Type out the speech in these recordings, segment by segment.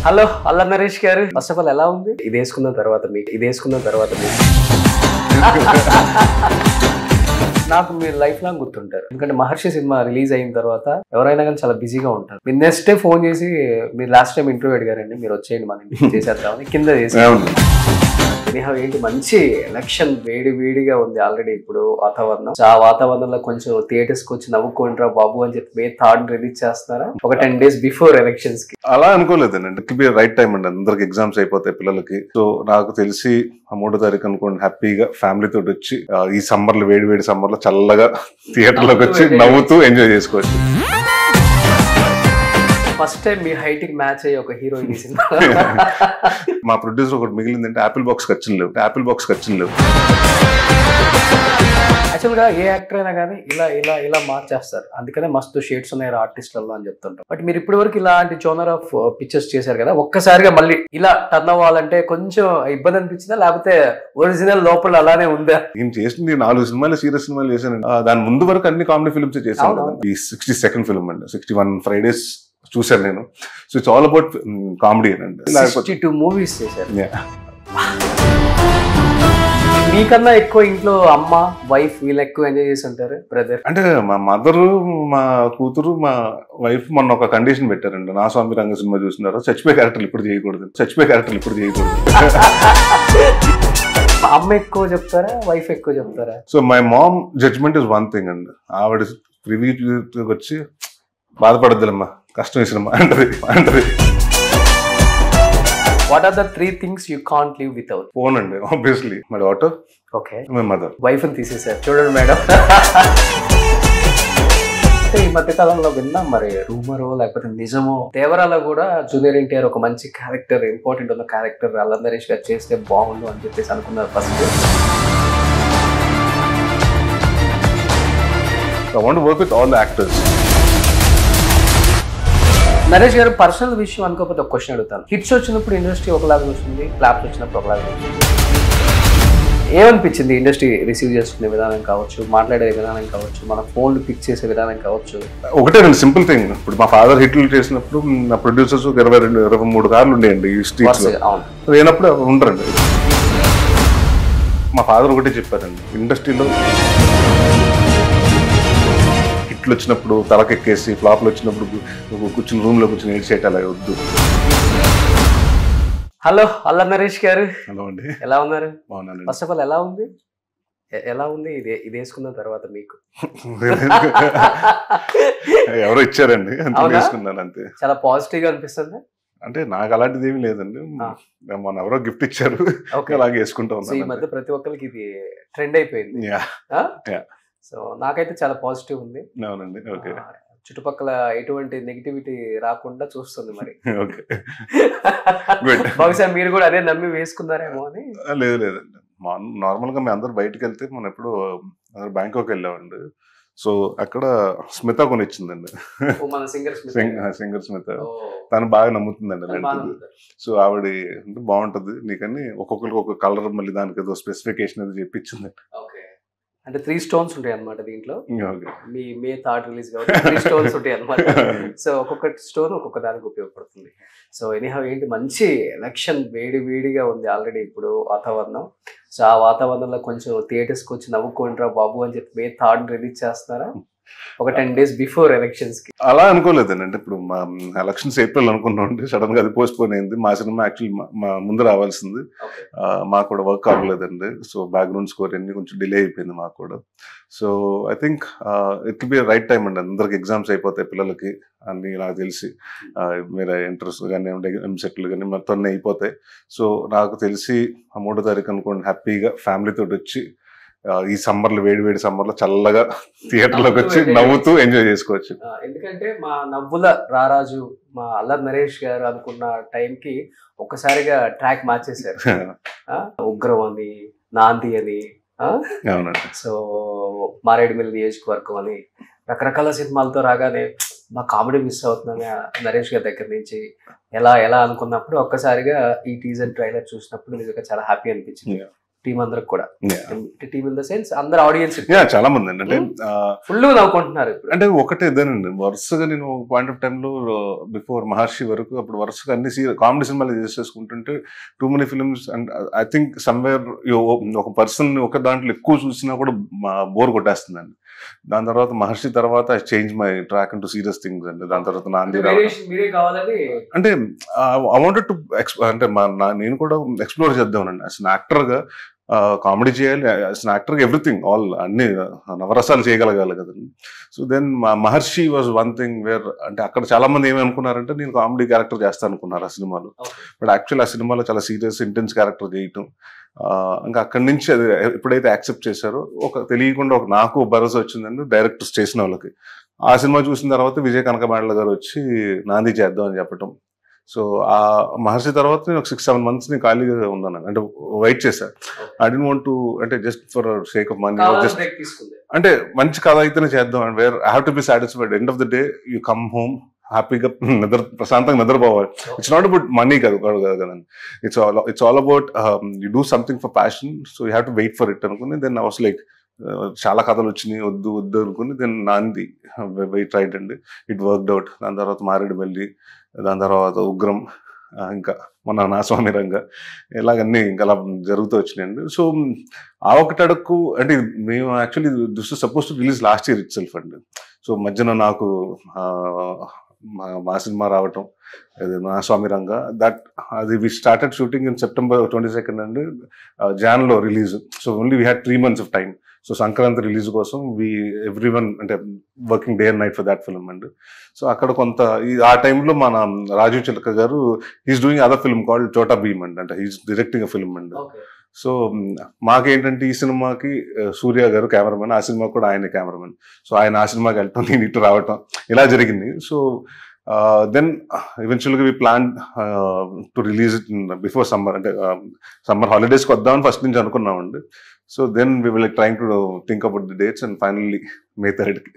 Hello అల్ల నరేష్ గారు first of all ఎలా ఉంది ఇది వేసుకున్న తర్వాత మీకు ఇది వేసుకున్న తర్వాత మీకు నాకు మీరు లైఫ్ లాంగ్ గుర్తుంటారు ఎందుకంటే మహర్షి సినిమా రిలీజ్ అయిన తర్వాత ఎవరైనా కానీ చాలా బిజీగా ఉంటారు మీరు నెక్స్ట్ డే ఫోన్ చేసి మీరు లాస్ట్ టైం ఇంటర్వ్యూ అడిగారండి మీరు వచ్చేయండి మన ఇంటికి చేసేద్దామని కింద చేసి అవును ఎనీహౌ ఏంటి మంచి ఎలక్షన్ వేడి వేడిగా ఉంది ఆల్రెడీ ఇప్పుడు వాతావరణం సో ఆ వాతావరణంలో కొంచెం థియేటర్స్ కి వచ్చి నవ్వుకుంటారా బాబు అని చెప్పి మే థర్డ్ రిలీజ్ చేస్తున్నారా ఒక టెన్ డేస్ బిఫోర్ ఎలక్షన్స్ కి అలా అనుకోలేదండి ఇట్ బి రైట్ టైం అండి అందరికి ఎగ్జామ్స్ అయిపోతాయి పిల్లలకి సో నాకు తెలిసి ఆ మూడో తారీఖు అనుకోండి హ్యాపీగా ఫ్యామిలీ తోటి వచ్చి ఆ, ఈ సమ్మర్ లో వేడి వేడి సమ్మర్ లో చల్లగా థియేటర్ లోకి వచ్చి నవ్వుతూ ఎంజాయ్ చేసుకోవచ్చు ఫస్ట్ టైం మీ హైట్ కి మ్యాచ్ అయ్యే ఒక హీరోయిన్ ఈ సినిమా మా ప్రొడ్యూసర్ ఒకటి మిగిలిందంటే యాపిల్ బాక్స్ ఖర్చులు లేవు యాపిల్ బాక్స్ ఖర్చులు లేవు యాక్చువల్ గా ఏ యాక్టర్ అయినా కానీ ఇలా ఇలా ఇలా మార్చేస్తారు అందుకనే మస్తు షేడ్స్ ఉన్నాయి ఆర్టిస్టులలో అని చెప్తుంటాం బట్ మీరు ఇప్పటి వరకు ఇలాంటి జోనర్ ఆఫ్ పిక్చర్స్ చేశారు కదా ఒక్కసారిగా మళ్ళీ ఇలా టర్న్ అవ్వాలంటే కొంచెం ఇబ్బంది అనిపించిందా లేకపోతే ఒరిజినల్ లోపల అలానే ఉందా నేను చేసింది నాలుగు సినిమాలు సీరియస్ సినిమాలు చేశాను ఆ, దాని ముందు వరకు అన్ని కామెడీ ఫిల్మ్స్ చేశాను అవును. కదా. ఈ సిక్స్టీ సెకండ్ ఫిల్మ్ అండి సిక్స్టీ వన్ ఫ్రైడేస్ చూశాను నేను so it's all about comedy అండి లేకపోతే సిక్స్టీ టూ మూవీస్ చేశారు Yeah. మీకన్నా ఎక్కువ ఇంట్లో అమ్మ వైఫ్ వీళ్ళు ఎక్కువ ఎంజాయ్ చేసి ఉంటారు బ్రదర్ అంటే మా మదరు మా కూతురు మా వైఫ్ మొన్న ఒక కండిషన్ పెట్టారండి నా స్వామి రంగ సినిమా చూసినారు చచ్చిపోయే క్యారెక్టర్లు ఇప్పుడు చేయకూడదు చచ్చిపోయే క్యారెక్టర్లు ఇప్పుడు చేయకూడదు అమ్మ ఎక్కువ చెప్తారా వైఫ్ ఎక్కువ చెప్తారా so my mom judgement is one thing అండి ఆవిడ రివ్యూ వచ్చి బాధపడద్దులమ్మా కష్టం ఈ సినిమా అంటది అంటది what are the three things you can't live without phone అండి obviously my daughter okay my mother wife ని తీసేశారు చూడండి మేడం అంటే ఈ మధ్య కాలంలో విన్నాం మరి రూమరో లేకపోతే నిజమో దేవరాలో కూడా జూనియర్ ఎన్టీఆర్ ఒక మంచి క్యారెక్టర్ ఇంపార్టెంట్ ఉన్న క్యారెక్టర్ అల్లందరేష్ గారు చేస్తే బాగుండు అని చెప్పేసి అనుకున్నారు first I want work with all actors Naresh గారు పర్సనల్ విషయం అనుకోకపోతే ఒక క్వశ్చన్ అడుగుతాను హిట్స్ వచ్చినప్పుడు ఇండస్ట్రీ ఒకలాగా వస్తుంది క్లాప్స్ వచ్చినప్పుడు ఒకలాగా వస్తుంది ఏమనిపించింది ఇండస్ట్రీ రిసీవ్ చేసుకునే విధానం కావచ్చు మాట్లాడే విధానం కావచ్చు మన ఫోన్లు పిక్ చేసే విధానం కావచ్చు ఒకటే రెండు సింపుల్ థింగ్ ఇప్పుడు మా ఫాదర్ హిట్లు చేసినప్పుడు నా ప్రొడ్యూసర్స్ ఒక ఇరవై రెండు ఇరవై మూడు కార్లు ఉండేయండి ఈ స్ట్రీట్స్ లో వరుసగా, అవును లేనప్పుడు ఉండరండి మా ఫాదర్ ఒకటే చెప్పారండి ఇండస్ట్రీలో హిట్లు వచ్చినప్పుడు తలకెక్కేసి ఫ్లాప్లు వచ్చినప్పుడు కు- కూర్చుని రూమ్ లో కూర్చుని ఏడ్చేట అలా వద్దు హలో అల్ల నరేష్ గారు అలా అండి ఎలా ఉన్నారు బాగున్నానండి ఫస్ట్ ఆఫ్ ఆల్ ఎలా ఉంది ఎ- ఎలా ఉంది ఇది ఇది వేసుకున్న తర్వాత మీకు ఎవరో ఇచ్చారండి అంతే అవునా? తీసుకున్నాను అంతే చాలా పాజిటివ్ గా అనిపిస్తుంది అంటే నాకు అలాంటిది ఏమీ లేదండి ఆ. మొన్న ఎవరో గిఫ్ట్ ఇచ్చారు ఓకే అలాగే వేసుకుంటా సో ఈ ఉన్నాను మధ్య ప్రతి ఒక్కరికి ఇది ట్రెండ్ అయిపోయింది యా Yeah. సో నాకైతే చాలా పాజిటివ్ ఉంది అవునండి ఓకే ఆ, చుట్టుపక్కల ఎటువంటి నెగిటివిటీ రాకుండా చూస్తుంది మరి ఓకే Good. బహుశా మీరు కూడా అదే నమ్మి వేసుకున్నారేమో అని లేదు లేదండి నార్మల్ గా మేము అందరు బయటకు వెళ్తే మనం ఎప్పుడు అందరు బ్యాంకాక్ వెళ్ళామండి సో అక్కడ స్మిత కొని ఇచ్చిందండి ఓ, మన సింగర్స్ సింగర్ స్మిత తను బాగా నమ్ముతుందండి అలాంటిది సో ఆవిడ అంటే బాగుంటది నీకని ఒక్కొక్కరికి ఒక్కొక్క కలర్ మళ్ళీ దానికి ఏదో స్పెసిఫికేషన్ ఏదో చెప్పించింది ఓకే అంటే త్రీ స్టోన్స్ ఉంటాయి అన్నమాట దీంట్లో ఓకే మీ మే థర్డ్ రిలీజ్ కాబట్టి త్రీ స్టోన్స్ ఉంటాయి అన్నమాట సో ఒక్కొక్క స్టోన్ ఒక్కొక్క దానికి ఉపయోగపడుతుంది సో ఎనీహౌ ఏంటి మంచి ఎలక్షన్ వేడి వేడిగా ఉంది ఆల్రెడీ ఇప్పుడు వాతావరణం సో ఆ వాతావరణంలో కొంచెం థియేటర్స్ కి వచ్చి నవ్వుకుంటారా బాబు అని చెప్పి మే థర్డ్ రిలీజ్ చేస్తున్నారా ఒక టెన్ డేస్ బిఫోర్ ఎలక్షన్స్ కి అలా అనుకోలేదండి అంటే ఇప్పుడు మా ఎలక్షన్స్ ఏప్రిల్ అనుకున్నాం సడన్ గా అది పోస్ట్ పోన్ అయింది మా సినిమా యాక్చువల్లీ మా ముందు రావాల్సింది ఓకే ఆ, మాకు కూడా వర్క్ అవ్వలేదండి సో బ్యాక్గ్రౌండ్ స్కోర్ అన్ని కొంచెం డిలే అయిపోయింది మాకు కూడా so I think it be right time అండి అందరికి ఎగ్జామ్స్ అయిపోతాయి పిల్లలకి అన్ని నాకు తెలిసి ఆ, మీరు ఇంట్రెస్ట్ కానీ ఎంసెట్లు కానీ మొత్తం అన్నీ అయిపోతాయి సో నాకు తెలిసి ఆ మూడో తారీఖు అనుకోండి హ్యాపీగా ఫ్యామిలీ తోటి వచ్చి ఆ, ఈ సమ్మర్లో వేడి వేడి సమ్మర్లో చల్లగా థియేటర్ లోకి వచ్చి నవ్వుతూ నవ్వుతూ ఎంజాయ్ చేసుకోవచ్చు ఆ, ఎందుకంటే మా నవ్వుల రారాజు మా అల్లర్ నరేష్ గారు అనుకున్న టైంకి ఒక్కసారిగా ట్రాక్ మార్చేశారు ఆ, ఉగ్రం అని నాంది అని ఆ, అవునండి సో మారేడుమిల్లి నియోజకవర్గం అని రకరకాల సినిమాలతో రాగానే మా కామెడీ మిస్ అవుతున్నామే ఆ నరేష్ గారి దగ్గర నుంచి ఎలా ఎలా అనుకున్నప్పుడు ఒక్కసారిగా ఈ టీజర్ ట్రైలర్ చూసినప్పుడు నిజంగా చాలా హ్యాపీ అనిపించింది Yeah. టీం అందరికి కూడా టీం ఇన్ ద సెన్స్ అందరు ఆడియన్స్ యా చాలా మంది అండి అంటే ఆ, ఫుల్ నవ్వుకుంటున్నారు ఇప్పుడు అంటే ఒకటే ఇదేనండి వరుసగా నేను పాయింట్ ఆఫ్ టైంలో బిఫోర్ మహర్షి వరకు అప్పుడు వరుసగా అన్ని కామెడీ సినిమాలు చేసేసుకుంటుంటే too many films and I think somewhere ఒక పర్సన్ ఒక దాంట్లో ఎక్కువ చూసినా కూడా బోర్ కొట్టేస్తుందండి దాని తర్వాత మహర్షి తర్వాత I change my track into serious things అండి దాని తర్వాత నాంది రావడం వేరియేషన్ మీరే కావాలని అంటే ఐ వాంటెడ్ టు అంటే మా నా- నేను కూడా ఎక్స్ప్లోర్ చేద్దామనండి అసలు యాక్టర్ గా కామెడీ చేయాలి అసలు యాక్టర్ గా ఎవ్రీథింగ్ ఆల్ అన్ని నవరసాలు చేయగలగాలి కదండి so then Maharshi was one thing where అంటే అక్కడ చాలా మంది ఏమి అనుకున్నారంటే నేను కామెడీ క్యారెక్టర్ చేస్తాను అనుకున్నారు ఆ సినిమాలో బట్ యాక్చువల్ ఆ సినిమాలో చాలా సీరియస్ ఇంటెన్స్ క్యారెక్టర్ చేయటం ఆ, ఇంకా అక్కడి నుంచి అది ఎప్పుడైతే యాక్సెప్ట్ చేశారో ఒక తెలియకుండా ఒక నాకు భరోసా వచ్చిందండి డైరెక్ట్ చేసిన వాళ్ళకి ఆ సినిమా చూసిన తర్వాత విజయ్ కనకబాండ్ల గారు వచ్చి నాంది చేద్దాం అని చెప్పటం సో ఆ మహర్షి తర్వాత నేను ఒక సిక్స్ సెవెన్ మంత్స్ నేను ఖాళీగా ఉన్నాను అంటే వెయిట్ చేశాను ఐ డెంట్ వాంట్ టు అంటే just for sake of money కావాలని జస్ట్ break తీసుకుంది అంటే మంచి కథ అయితేనే చేద్దాం and where I have to be satisfied end of the day you come home హ్యాపీగా నిద్ర ప్రశాంతంగా నిద్రపోవాలి ఇట్స్ నాట్ అబౌట్ మనీ కాదు కాదు కాదు కదండి it's all it's all about you do something for passion so you have to wait for it అనుకుని then was like చాలా కథలు వచ్చినాయి వద్దు వద్దు అనుకుని దెన్ నాంది వెయిట్ రైట్ అండి ఇట్ వర్క్డ్ అవుట్ దాని తర్వాత మారేడుమల్లి దాని తర్వాత ఉగ్రం ఆ, ఇంకా మన నాస్వామి రంగ ఇలాగన్నీ ఇంకా అలా జరుగుతూ వచ్చినాయండి సో ఆ ఒకటి అడుక్కు అంటే ఇది మేము actually this suppose to release last year itself అండి సో మధ్యన నాకు ఆ, మా- మా సినిమా రావటం అది నా స్వామి రంగ దట్ అది we started shooting in September twenty second అండి జాన్ లో release so only we had three months of time so Sankranti release కోసం వి ఎవ్రీ వన్ అంటే working day and night for that film అండి so అక్కడ కొంత ఈ- ఆ టైంలో మన రాజీవ్ చిలక గారు he's doing other film called Chhota Bheem అండి అంటే హీస్ డైరెక్టింగ్ అ ఫిల్మ్ అండి ఓకే సో మ్, మాకేంటంటే ఈ సినిమాకి ఆ, సూర్య గారు కెమెరామెన్ ఆ సినిమా కూడా ఆయన కెమెరామెన్ సో ఆయన ఆ సినిమాకి వెళ్ళటం నేను ఇటు రావటం ఇలా జరిగింది సో దెన్ ఈవెన్చువల్గా we plan to release it before summer అంటే సమ్మర్ హాలిడేస్కి వద్దామని ఫస్ట్ నుంచి అనుకున్నామండి so then we will trying to think about the dates and finally May థర్డ్కి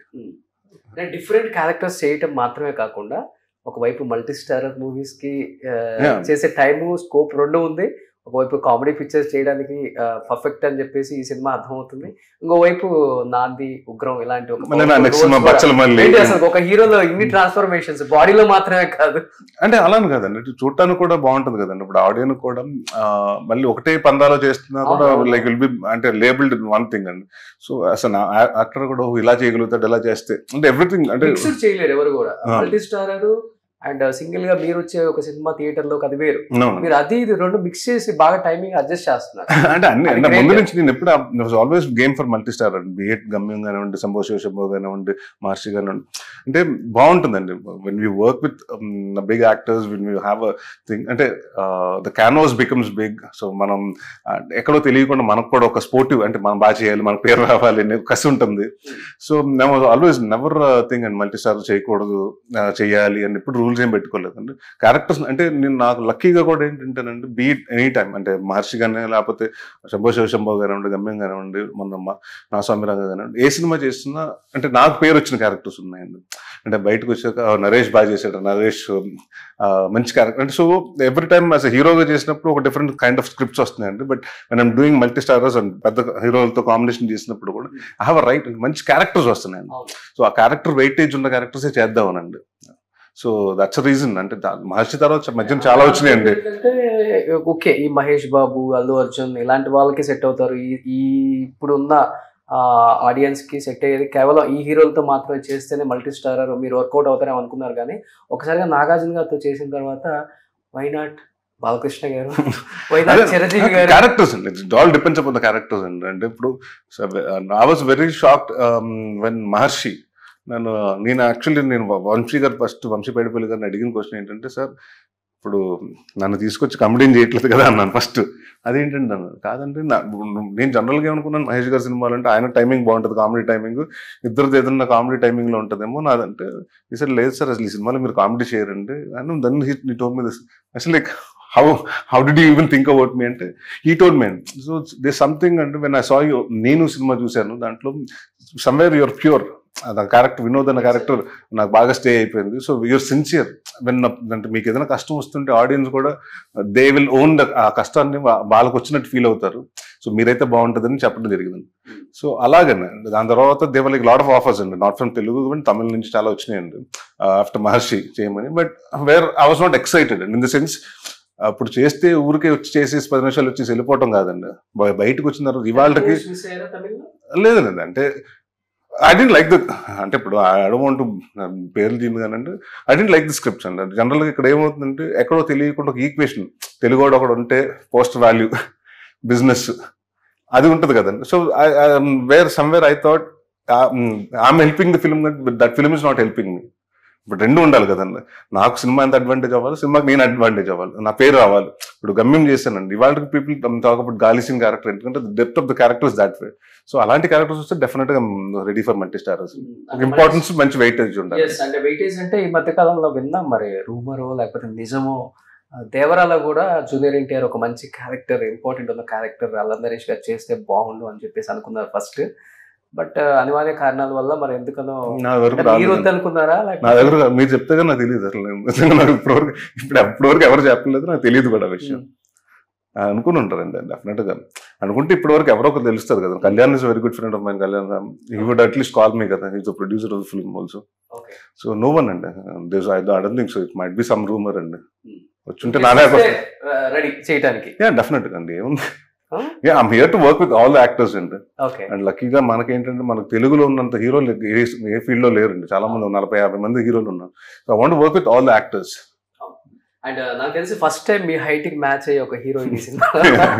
డిఫరెంట్ క్యారెక్టర్స్ చేయటం మాత్రమే కాకుండా ఒకవైపు మల్టీ స్టారర్ మూవీస్ కి ఆ, Yeah. చేసే టైము స్కోప్ రెండు ఉంది ఒకవైపు కామెడీ పిక్చర్స్ చేయడానికి పర్ఫెక్ట్ అని చెప్పేసి ఈ సినిమా అర్థమవుతుంది ఇంకోవైపు నాంది ఉగ్రం ఇలాంటి ఒక మళ్ళీ నా powerful నెక్స్ట్ సినిమా roles కూడా. బచ్చల మళ్ళీ ఏంటి అసలు ఒక హీరోలో ఇన్ని ట్రాన్స్ఫర్మేషన్స్ బాడీలో మాత్రమే కాదు అంటే అలానే కదండి ఇటు చూడటానికి కూడా బాగుంటుంది కదండి ఇప్పుడు ఆడియన్ కూడా ఆ, మళ్ళీ ఒకటే పందాలో చేస్తున్నా కూడా అవును. లైక్ విల్ బి అంటే లేబుల్డ్ వన్ థింగ్ అండి సో అసలు యాక్టర్ కూడా "ఓ, ఇలా చేయగలుగుతాడు ఇలా చేస్తే అంటే ఎవ్రీథింగ్ అంటే మిక్స్డ్ చేయలేరు ఎవరు కూడా ఆ. మల్టీ స్టారర్ అండ్ సింగిల్ గా మీరు వచ్చే ఒక సినిమా థియేటర్ లో అది వేరు no. మీరు అది ఇది రెండు మిక్స్ చేసి బాగా టైమింగ్ అడ్జస్ట్ చేస్తున్నారు అంటే అన్ని అది అంటే great. ముందు నుంచి నేను ఎప్పుడు always game for multi star అండి బిఎట్ గమ్యం కానివ్వండి సంభో శివశంభో కానివ్వండి మహర్షి కానివ్వండి అంటే బాగుంటుందండి when we work with big actors when we have a thing అంటే the canvas becomes big so మనం ఆ, ఎక్కడో తెలియకుండా మనకు కూడా ఒక స్పోర్టివ్ అంటే మనం బాగా చేయాలి మన పేరు రావాలి అనే కసి ఉంటుంది సో నేను always never thing and multi star చేయకూడదు ఆ, చేయాలి అని ఎప్పుడు రూల్స్ ఏం పెట్టుకోలేదండి క్యారెక్టర్స్ అంటే నేను నాకు లక్కీగా కూడా ఏంటంటేనండి బీట్ ఎనీ టైం అంటే మహర్షి కానీ లేకపోతే శంభో శివశంభో కానివ్వండి గమ్యం కానివ్వండి మొన్న మ- నా స్వామి రంగ కానివ్వండి ఏ సినిమా చేస్తున్నా అంటే నాకు పేరు వచ్చిన క్యారెక్టర్స్ ఉన్నాయండి అంటే బయటకు వచ్చాక "ఆ, నరేష్ బాగా చేశాడు నరేష్ ఆ, మంచి క్యారెక్టర్ అంటే సో ఎవ్రీ టైమ్ అస్ హీరోగా చేసినప్పుడు ఒక డిఫరెంట్ కైండ్ ఆఫ్ స్క్రిప్ట్స్ వస్తున్నాయండి బట్ నేను I'm doing multi starrers and పెద్ద హీరోలతో కాంబినేషన్ చేసినప్పుడు కూడా ఐ హావ్ రైట్ మంచి క్యారెక్టర్స్ వస్తున్నాయండి అవును. సో ఆ క్యారెక్టర్ వెయిటేజ్ ఉన్న క్యారెక్టర్సే చేద్దామనండి సో దట్స్ రీజన్ అంటే దా- మహర్షి తర్వాత మధ్యన చాలా వచ్చినాయండి ఏంటంటే ఓకే ఈ మహేష్ బాబు అల్లు అర్జున్ ఇలాంటి వాళ్ళకి సెట్ అవుతారు ఈ ఈ ఇప్పుడున్న ఆడియన్స్ కి సెట్ అయ్యేది కేవలం ఈ హీరోలతో మాత్రమే చేస్తేనే మల్టీ స్టారర్ మీరు వర్కౌట్ అవుతారేమో అనుకున్నారు కానీ ఒకసారిగా నాగార్జున గారితో చేసిన తర్వాత వై నాట్ బాలకృష్ణ గారు వై నాట్ చిరంజీవి గారు క్యారెక్టర్స్ అండి it's all depends upon the characters అండి అంటే ఇప్పుడు I was very shocked when Maharshi నన్ను నేను యాక్చువల్లీ నేను వంశీ గారు ఫస్ట్ వంశీ పైడిపల్లి గారిని అడిగిన క్వశ్చన్ ఏంటంటే సార్ ఇప్పుడు నన్ను తీసుకొచ్చి కమెడీని చేయట్లేదు కదా అన్నాను ఫస్ట్ అదేంటండి అన్నాను కాదండి నా- నేను జనరల్గా ఏమనుకున్నాను మహేష్ గారి సినిమాలు అంటే ఆయన టైమింగ్ బాగుంటుంది కామెడీ టైమింగ్ ఇద్దరిది ఏదన్నా కామెడీ టైమింగ్లో ఉంటుందేమో నాదంటే ఈసారి లేదు సార్ అసలు ఈ సినిమాలో మీరు కామెడీ చేయరండి అని దన్ నీ టోల్ మీద అసలు like how how do you even think about me అంటే ఈ టోల్ మెయిన్ సో దే సంథింగ్ అంటే వెన్ ఐ సా యూ నేను సినిమా చూశాను దాంట్లో సమ్వేర్ యువర్ ప్యూర్ ఆ క్యారెక్టర్ వినోద్ అన్న క్యారెక్టర్ నాకు బాగా స్టే అయిపోయింది సో యూర్ సిన్సియర్ వెన్ అంటే మీకు ఏదైనా కష్టం వస్తుంటే ఆడియన్స్ కూడా దే విల్ ఓన్ ద ఆ కష్టాన్ని వా- వాళ్ళకి వచ్చినట్టు ఫీల్ అవుతారు సో మీరైతే బాగుంటుందని చెప్పడం జరిగింది సో అలాగనే దాని తర్వాత దేవర్ లైక్ లాట్ ఆఫ్ ఆఫర్స్ అండి not from Telugu but Tamil నుంచి చాలా వచ్చినాయండి ఆఫ్టర్ మహర్షి చేయమని but where I was not excited in the sense అప్పుడు చేస్తే ఊరికే వచ్చి చేసేసి పది నిమిషాలు వచ్చేసి వెళ్ళిపోవటం కాదండి బయ- బయటకు వచ్చిన తర్వాత ఇవాళకి చూసారా తమిళ్లో లేదండి అంటే ఐ డెంట్ లైక్ ద అంటే ఇప్పుడు ఐ డోంట్ పేర్లు తీయండి కానీ అంటే I didn't like the scripts అండి జనరల్గా ఇక్కడ ఏమవుతుందంటే ఎక్కడో తెలియకుండా ఒక ఈక్వేషన్ తెలుగు వాడు ఒకడు ఉంటే పోస్ట్ వాల్యూ బిజినెస్ అది ఉంటుంది కదండి so where somewhere I thought I'm helping the film that film is not helping me ఇప్పుడు రెండు ఉండాలి కదండి నాకు సినిమా ఎంత అడ్వాంటేజ్ అవ్వాలి సినిమాకి నేను అడ్వాంటేజ్ అవ్వాలి నా పేరు రావాలి ఇప్పుడు గమ్యం చేశానండి ఇవాళ people talk about Gali Singh character ఎందుకంటే depth of the characters that way so అలాంటి క్యారెక్టర్స్ వస్తే డెఫినెట్ గా ready for multi starrers importance మంచి వెయిటేజ్ ఉండాలి ఎస్ అంటే వెయిటేజ్ అంటే ఈ మధ్య కాలంలో విన్నాం మరి రూమరో లేకపోతే నిజమో ఆ, దేవరాలో కూడా జూనియర్ ఎన్టీఆర్ ఒక మంచి క్యారెక్టర్ ఇంపార్టెంట్ ఉన్న క్యారెక్టర్ అల్లం నరేష్ గారు చేస్తే బాగుండు అని చెప్పేసి అనుకున్నారు ఫస్ట్ బట్ అనివార్య కారణాల వల్ల మరి ఎందుకనో నా వరకు మీరు రాలేదు వద్దు అనుకున్నారా నా లేకపోతే దగ్గర మీరు చెప్తే కానీ నాకు తెలియదు అసలు నిజంగా నాకు ఇప్పటివరకు ఇప్పుడు ఇప్పటివరకు ఎవరు చెప్పలేదు నాకు తెలియదు కూడా ఆ విషయం ఆ, అనుకుని ఉంటారండి డెఫినెట్ గా అనుకుంటే ఇప్పటివరకు ఎవరో ఒకరు తెలుస్తారు కదా Kalyan is very good friend of mine Kalyan he would at least call me కదా is producer of film also okay so no one అండి this I don't think so it might be some rumour అండి Hmm. వచ్చుంటే నానే ready చేయడానికి yeah definite గా అండి ఏముంది Huh? Yeah I'm here to work with all the actors అండి okay and లక్కీగా మనకేంటంటే మనకు తెలుగులో ఉన్నంత హీరోలు ఏ ఏ ఫీల్డ్ లో లేరండి చాలా మంది నలభై యాభై మంది హీరోలు ఉన్నారు so I want work with all the actors and నాకు తెలిసి ఫస్ట్ టైం మీ హైట్ కి మ్యాచ్ అయ్యే ఒక హీరోయిన్ ఈ సినిమా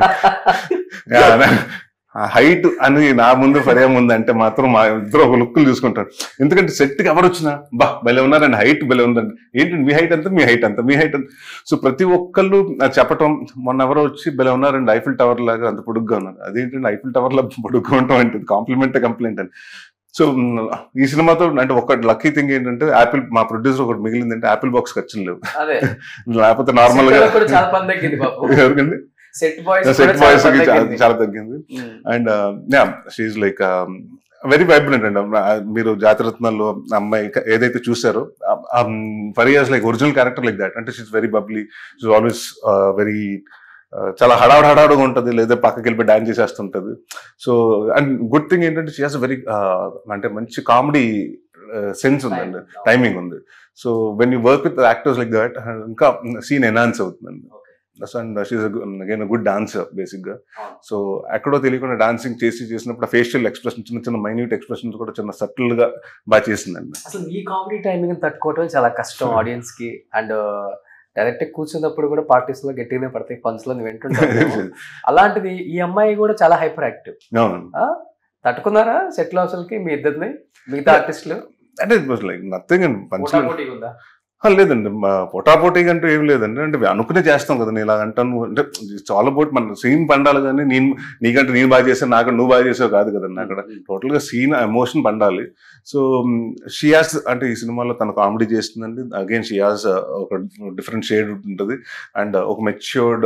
హైట్ అని నా ముందు పడే ముందు అంటే మాత్రం మా ఇద్దరు ఒక లుక్కులు చూసుకుంటారు ఎందుకంటే సెట్ కి ఎవరు వచ్చినా బా భలే ఉన్నారండి హైట్ భలే ఉందండి ఏంటి మీ హైట్ అంత మీ హైట్ అంత మీ హైట్ అంత సో ప్రతి ఒక్కళ్ళు నాకు చెప్పటం మొన్న ఎవరో వచ్చి భలే ఉన్నారండి ఐఫిల్ టవర్ లాగా అంత పొడుగ్గా ఉన్నారు అదేంటండి ఐఫిల్ టవర్ లో పొడుగ్గా ఉండటం అంటే కాంప్లిమెంట్ కంప్లైంట్ అని సో ఈ సినిమాతో అంటే ఒక లక్కీ థింగ్ ఏంటంటే యాపిల్ మా ప్రొడ్యూసర్ ఒకటి మిగిలిందంటే యాపిల్ బాక్స్ ఖర్చులు లేవు అదే లేకపోతే నార్మల్ గా Set లో కూడా చాలా పని తగ్గింది బాబు ఎవరికండి సెట్ బాయ్స్ సెట్ బాయ్స్ కి చాలా- చాలా తగ్గింది and yeah she's like very vibrant అండి ఆ, మీరు జాతిరత్నాల్లో అమ్మాయి క- ఏదైతే చూసారో Faria's like original character like that అంటే she's very bubbly she's always very చాలా హడావుడ్ హడావుడిగా ఉంటుంది లేదా పక్కకి వెళ్ళి డాన్స్ చేసేస్తుంటది సో అండ్ గుడ్ థింగ్ ఏంటంటే షీ హాస్ వెరీ అంటే మంచి కామెడీ సెన్స్ ఉందండి టైమింగ్ ఉంది so when you work with actors like that ఇంకా సీన్ ఎన్హాన్స్ అవుతుందండి and she's again good dancer basic గా అవును. సో ఎక్కడో తెలియకుండా డాన్సింగ్ చేసి చేసినప్పుడు ఫేషియల్ ఎక్స్ప్రెషన్ చిన్న చిన్న మైన్యూట్ ఎక్స్ప్రెషన్స్ కూడా చిన్న సటిల్ గా బాగా చేసిందండి అసలు ఈ కామెడీ టైమింగ్ తట్టుకోవటం చాలా కష్టం ఆడియన్స్ కి అండ్ డైరెక్ట్ కూర్చున్నప్పుడు కూడా పార్టీస్ లో గట్టిగానే పడతాయి పంచులు వింటుంటారు అలాంటిది ఈ అమ్మాయి కూడా చాలా హైపర్ యాక్టివ్ అవునండి తట్టుకున్నారా సెట్ కి మీ ఇద్దరిని మిగతా ఆర్టిస్టులు అంటే it was like nothing and పంచులు పోటీగా ఉందా ఆ, లేదండి మా పొటాపోటీ అంటూ ఏం లేదండి అంటే అనుకునే చేస్తాం కదా నేను ఇలా అంటాను అంటే చాలా బోట్ మన సీన్ పండాలి కానీ నేను నీకంటే నేను బాగా చేశాను నాకంటే నువ్వు బాగా చేసావు కాదు కదండి అక్కడ టోటల్ గా సీన్ ఎమోషన్ పండాలి సో షియాస్ అంటే ఈ సినిమాలో తన కామెడీ చేస్తుందండి అగైన్ షియాస్ ఒక డిఫరెంట్ షేడ్ ఉంటుంది అండ్ ఒక మెచ్యూర్డ్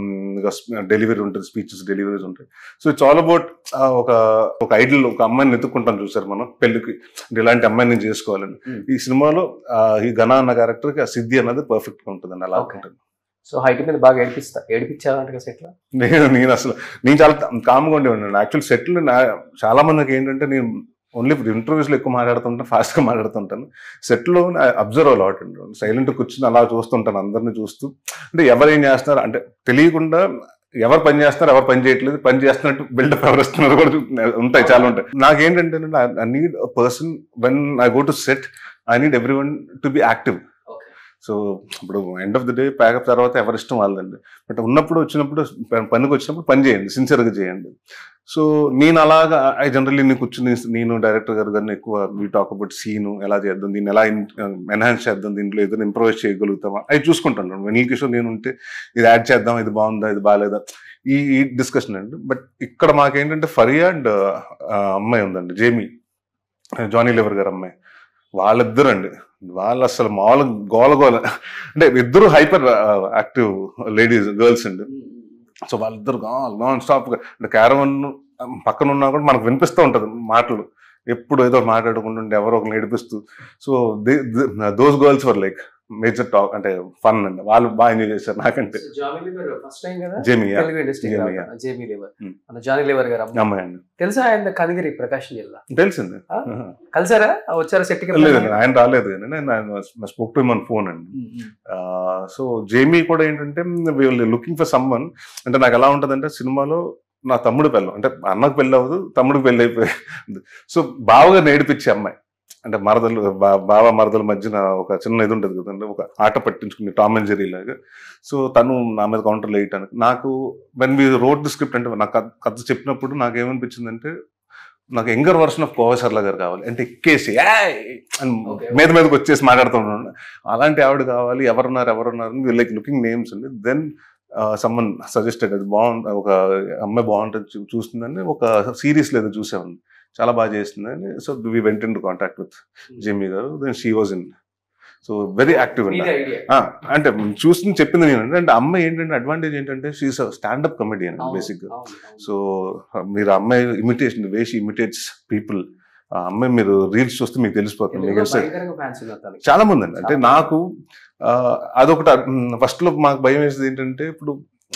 డెలివరీ ఉంటుంది స్పీచెస్ డెలివరీస్ ఉంటాయి సో ఇట్స్ ఆల్ అబౌట్ ఒక ఒక ఐడల్ ఒక అమ్మాయిని ఎత్తుక్కుంటాం చూసారు మనం పెళ్లికి అంటే ఇలాంటి అమ్మాయిని నేను చేసుకోవాలని Hmm. ఈ సినిమాలో ఆ, ఈ ఘన అన్న క్యారెక్టర్ కి ఆ సిద్ధి అన్నది పర్ఫెక్ట్ గా ఉంటుందండి అలా Okay. ఉంటుంది సో హైట్ మీద బాగా ఏడిపిస్తా ఏడిపించావంట సెట్ లో నేను నేను అసలు నేను చాలా కామ్గా ఉండేవాడిని యాక్చువల్ సెటిల్ చాలా మందికి ఏంటంటే నేను ఓన్లీ ఇంటర్వ్యూస్ లో ఎక్కువ మాట్లాడుతుంటాను ఫాస్ట్ గా మాట్లాడుతుంటాను సెట్ లో అబ్జర్వ్ అలాట్ అండి సైలెంట్ కూర్చుని అలా చూస్తుంటాను అందరిని చూస్తూ అంటే ఎవరు ఏం చేస్తున్నారు అంటే తెలియకుండా ఎవరు పని చేస్తున్నారు ఎవరు పని చేయట్లేదు పని చేస్తున్నట్టు బిల్డప్ ఎవరు ఇస్తున్నారు కూడా ఉంటాయి చాలా ఉంటాయి నాకేంటంటే I need person when I go to set I need everyone to be active okay so ఇప్పుడు end of the day pack up తర్వాత ఎవరి ఇష్టం వాళ్ళదండి బట్ ఉన్నప్పుడు వచ్చినప్పుడు ప- పనికి వచ్చినప్పుడు పని చేయండి సిన్సియర్గా చేయండి సో నేను అలాగా ఐ జనరల్లీ నేను కూర్చుని నేను డైరెక్టర్ గారు కానీ ఎక్కువ వీ టాక్ అబౌట్ సీను ఎలా చేద్దాం దీన్ని ఎలా ఎన్హాన్స్ చేద్దాం దీంట్లో ఏదైనా ఇంప్రూవైజ్ చేయగలుగుతామా అవి చూసుకుంటాను వెనిల్ కిషోర్ నేను ఉంటే ఇది యాడ్ చేద్దాం ఇది బాగుందా ఇది బాగాలేదా ఈ ఈ డిస్కషన్ అండి బట్ ఇక్కడ మాకేంటంటే ఫరియా అండ్ అమ్మాయి ఉందండి జేమీ జానీ లెవర్ గారు అమ్మాయి వాళ్ళిద్దరు అండి వాళ్ళు అసలు మామూలు గోల గోల అంటే ఇద్దరు హైపర్ యాక్టివ్ లేడీస్ గర్ల్స్ అండి సో వాళ్ళిద్దరు నాన్ స్టాప్ అంటే క్యారవన్ పక్కన ఉన్నా కూడా మనకు వినిపిస్తూ ఉంటది మాటలు ఎప్పుడు ఏదో మాట్లాడుకుంటుంటే ఎవరో ఒకరు నడిపిస్తూ so those girls were like major talk అంటే ఫన్ అండి వాళ్ళు బాగా ఎంజాయ్ చేశారు నాకంటే జానీ లివర్ ఫస్ట్ టైం కదా Jamie Telugu industry Jamie, yeah. Jamie Lever Hmm. మన జానీ లివర్ గారు అమ్మ అమ్మాయి అండి తెలుసా ఆయన కనిగిరి ప్రకాశం జిల్లా తెలిసింది ఆ? కలిసారా వచ్చారా సెట్ కి లేదండి ఆయన రాలేదు కానీ నేను స్పోక్ టు మన ఫోన్ అండి సో జేమీ కూడా ఏంటంటే వీళ్ళు లుకింగ్ ఫర్ సమ్మన్ అంటే నాకు ఎలా ఉంటుందంటే సినిమాలో నా తమ్ముడు పెళ్ళం అంటే అన్నకు పెళ్ళి అవ్వదు తమ్ముడికి పెళ్ళి అయిపోయింది సో బావగా నేర్పించే అమ్మాయి అంటే మరదలు బా- బావ మరదల మధ్యన ఒక చిన్న ఇది ఉంటుంది కదండి ఒక ఆట పట్టించుకుని టామ్ అండ్ జెరీ లాగా సో తను నా మీద కౌంటర్ వేయటానికి నాకు when me wrote the script అంటే నాకు కథ- కథ చెప్పినప్పుడు నాకు ఏమనిపించిందంటే నాకు యంగర్ వర్షన్ ఆఫ్ కోవసర్ల గారు కావాలి అంటే ఎక్కేసి "ఏయ్!" అని Okay. మీద మీదకి వచ్చేసి మాట్లాడుతున్నాను అలాంటి ఆవిడ కావాలి ఎవరున్నారు ఎవరున్నారు లైక్ లుకింగ్ నేమ్స్ అండి దెన్ సమ్మన్ సజెస్టెడ్ అది బాగుంది ఒక అమ్మాయి బాగుంటుంది చూ- చూస్తుందని ఒక సిరీస్ లేదు చూసామండి చాలా బాగా చేస్తుందని so we went in contact with Jimmy garu then she was in so very active అండి ఐడియా ఆ, అంటే చూస్తుంది చెప్పింది నేను అంటే అమ్మాయి ఏంటంటే అడ్వాంటేజ్ ఏంటంటే షీస్ స్టాండప్ కమెడియన్ బేసిక్ గా సో మీరు ఆ అమ్మాయి imitation way she imitates people ఆ అమ్మాయి మీరు రీల్స్ చూస్తే మీకు తెలిసిపోతుంది మీకు తెలుస్తుంది. భయంకరంగా ఫ్యాన్స్ ఉన్నారు తనకి చాలా మంది అండి అంటే చాలా. నాకు ఆ, అదొకటి ఫస్ట్ లో మాకు భయం వేసేది ఏంటంటే ఇప్పుడు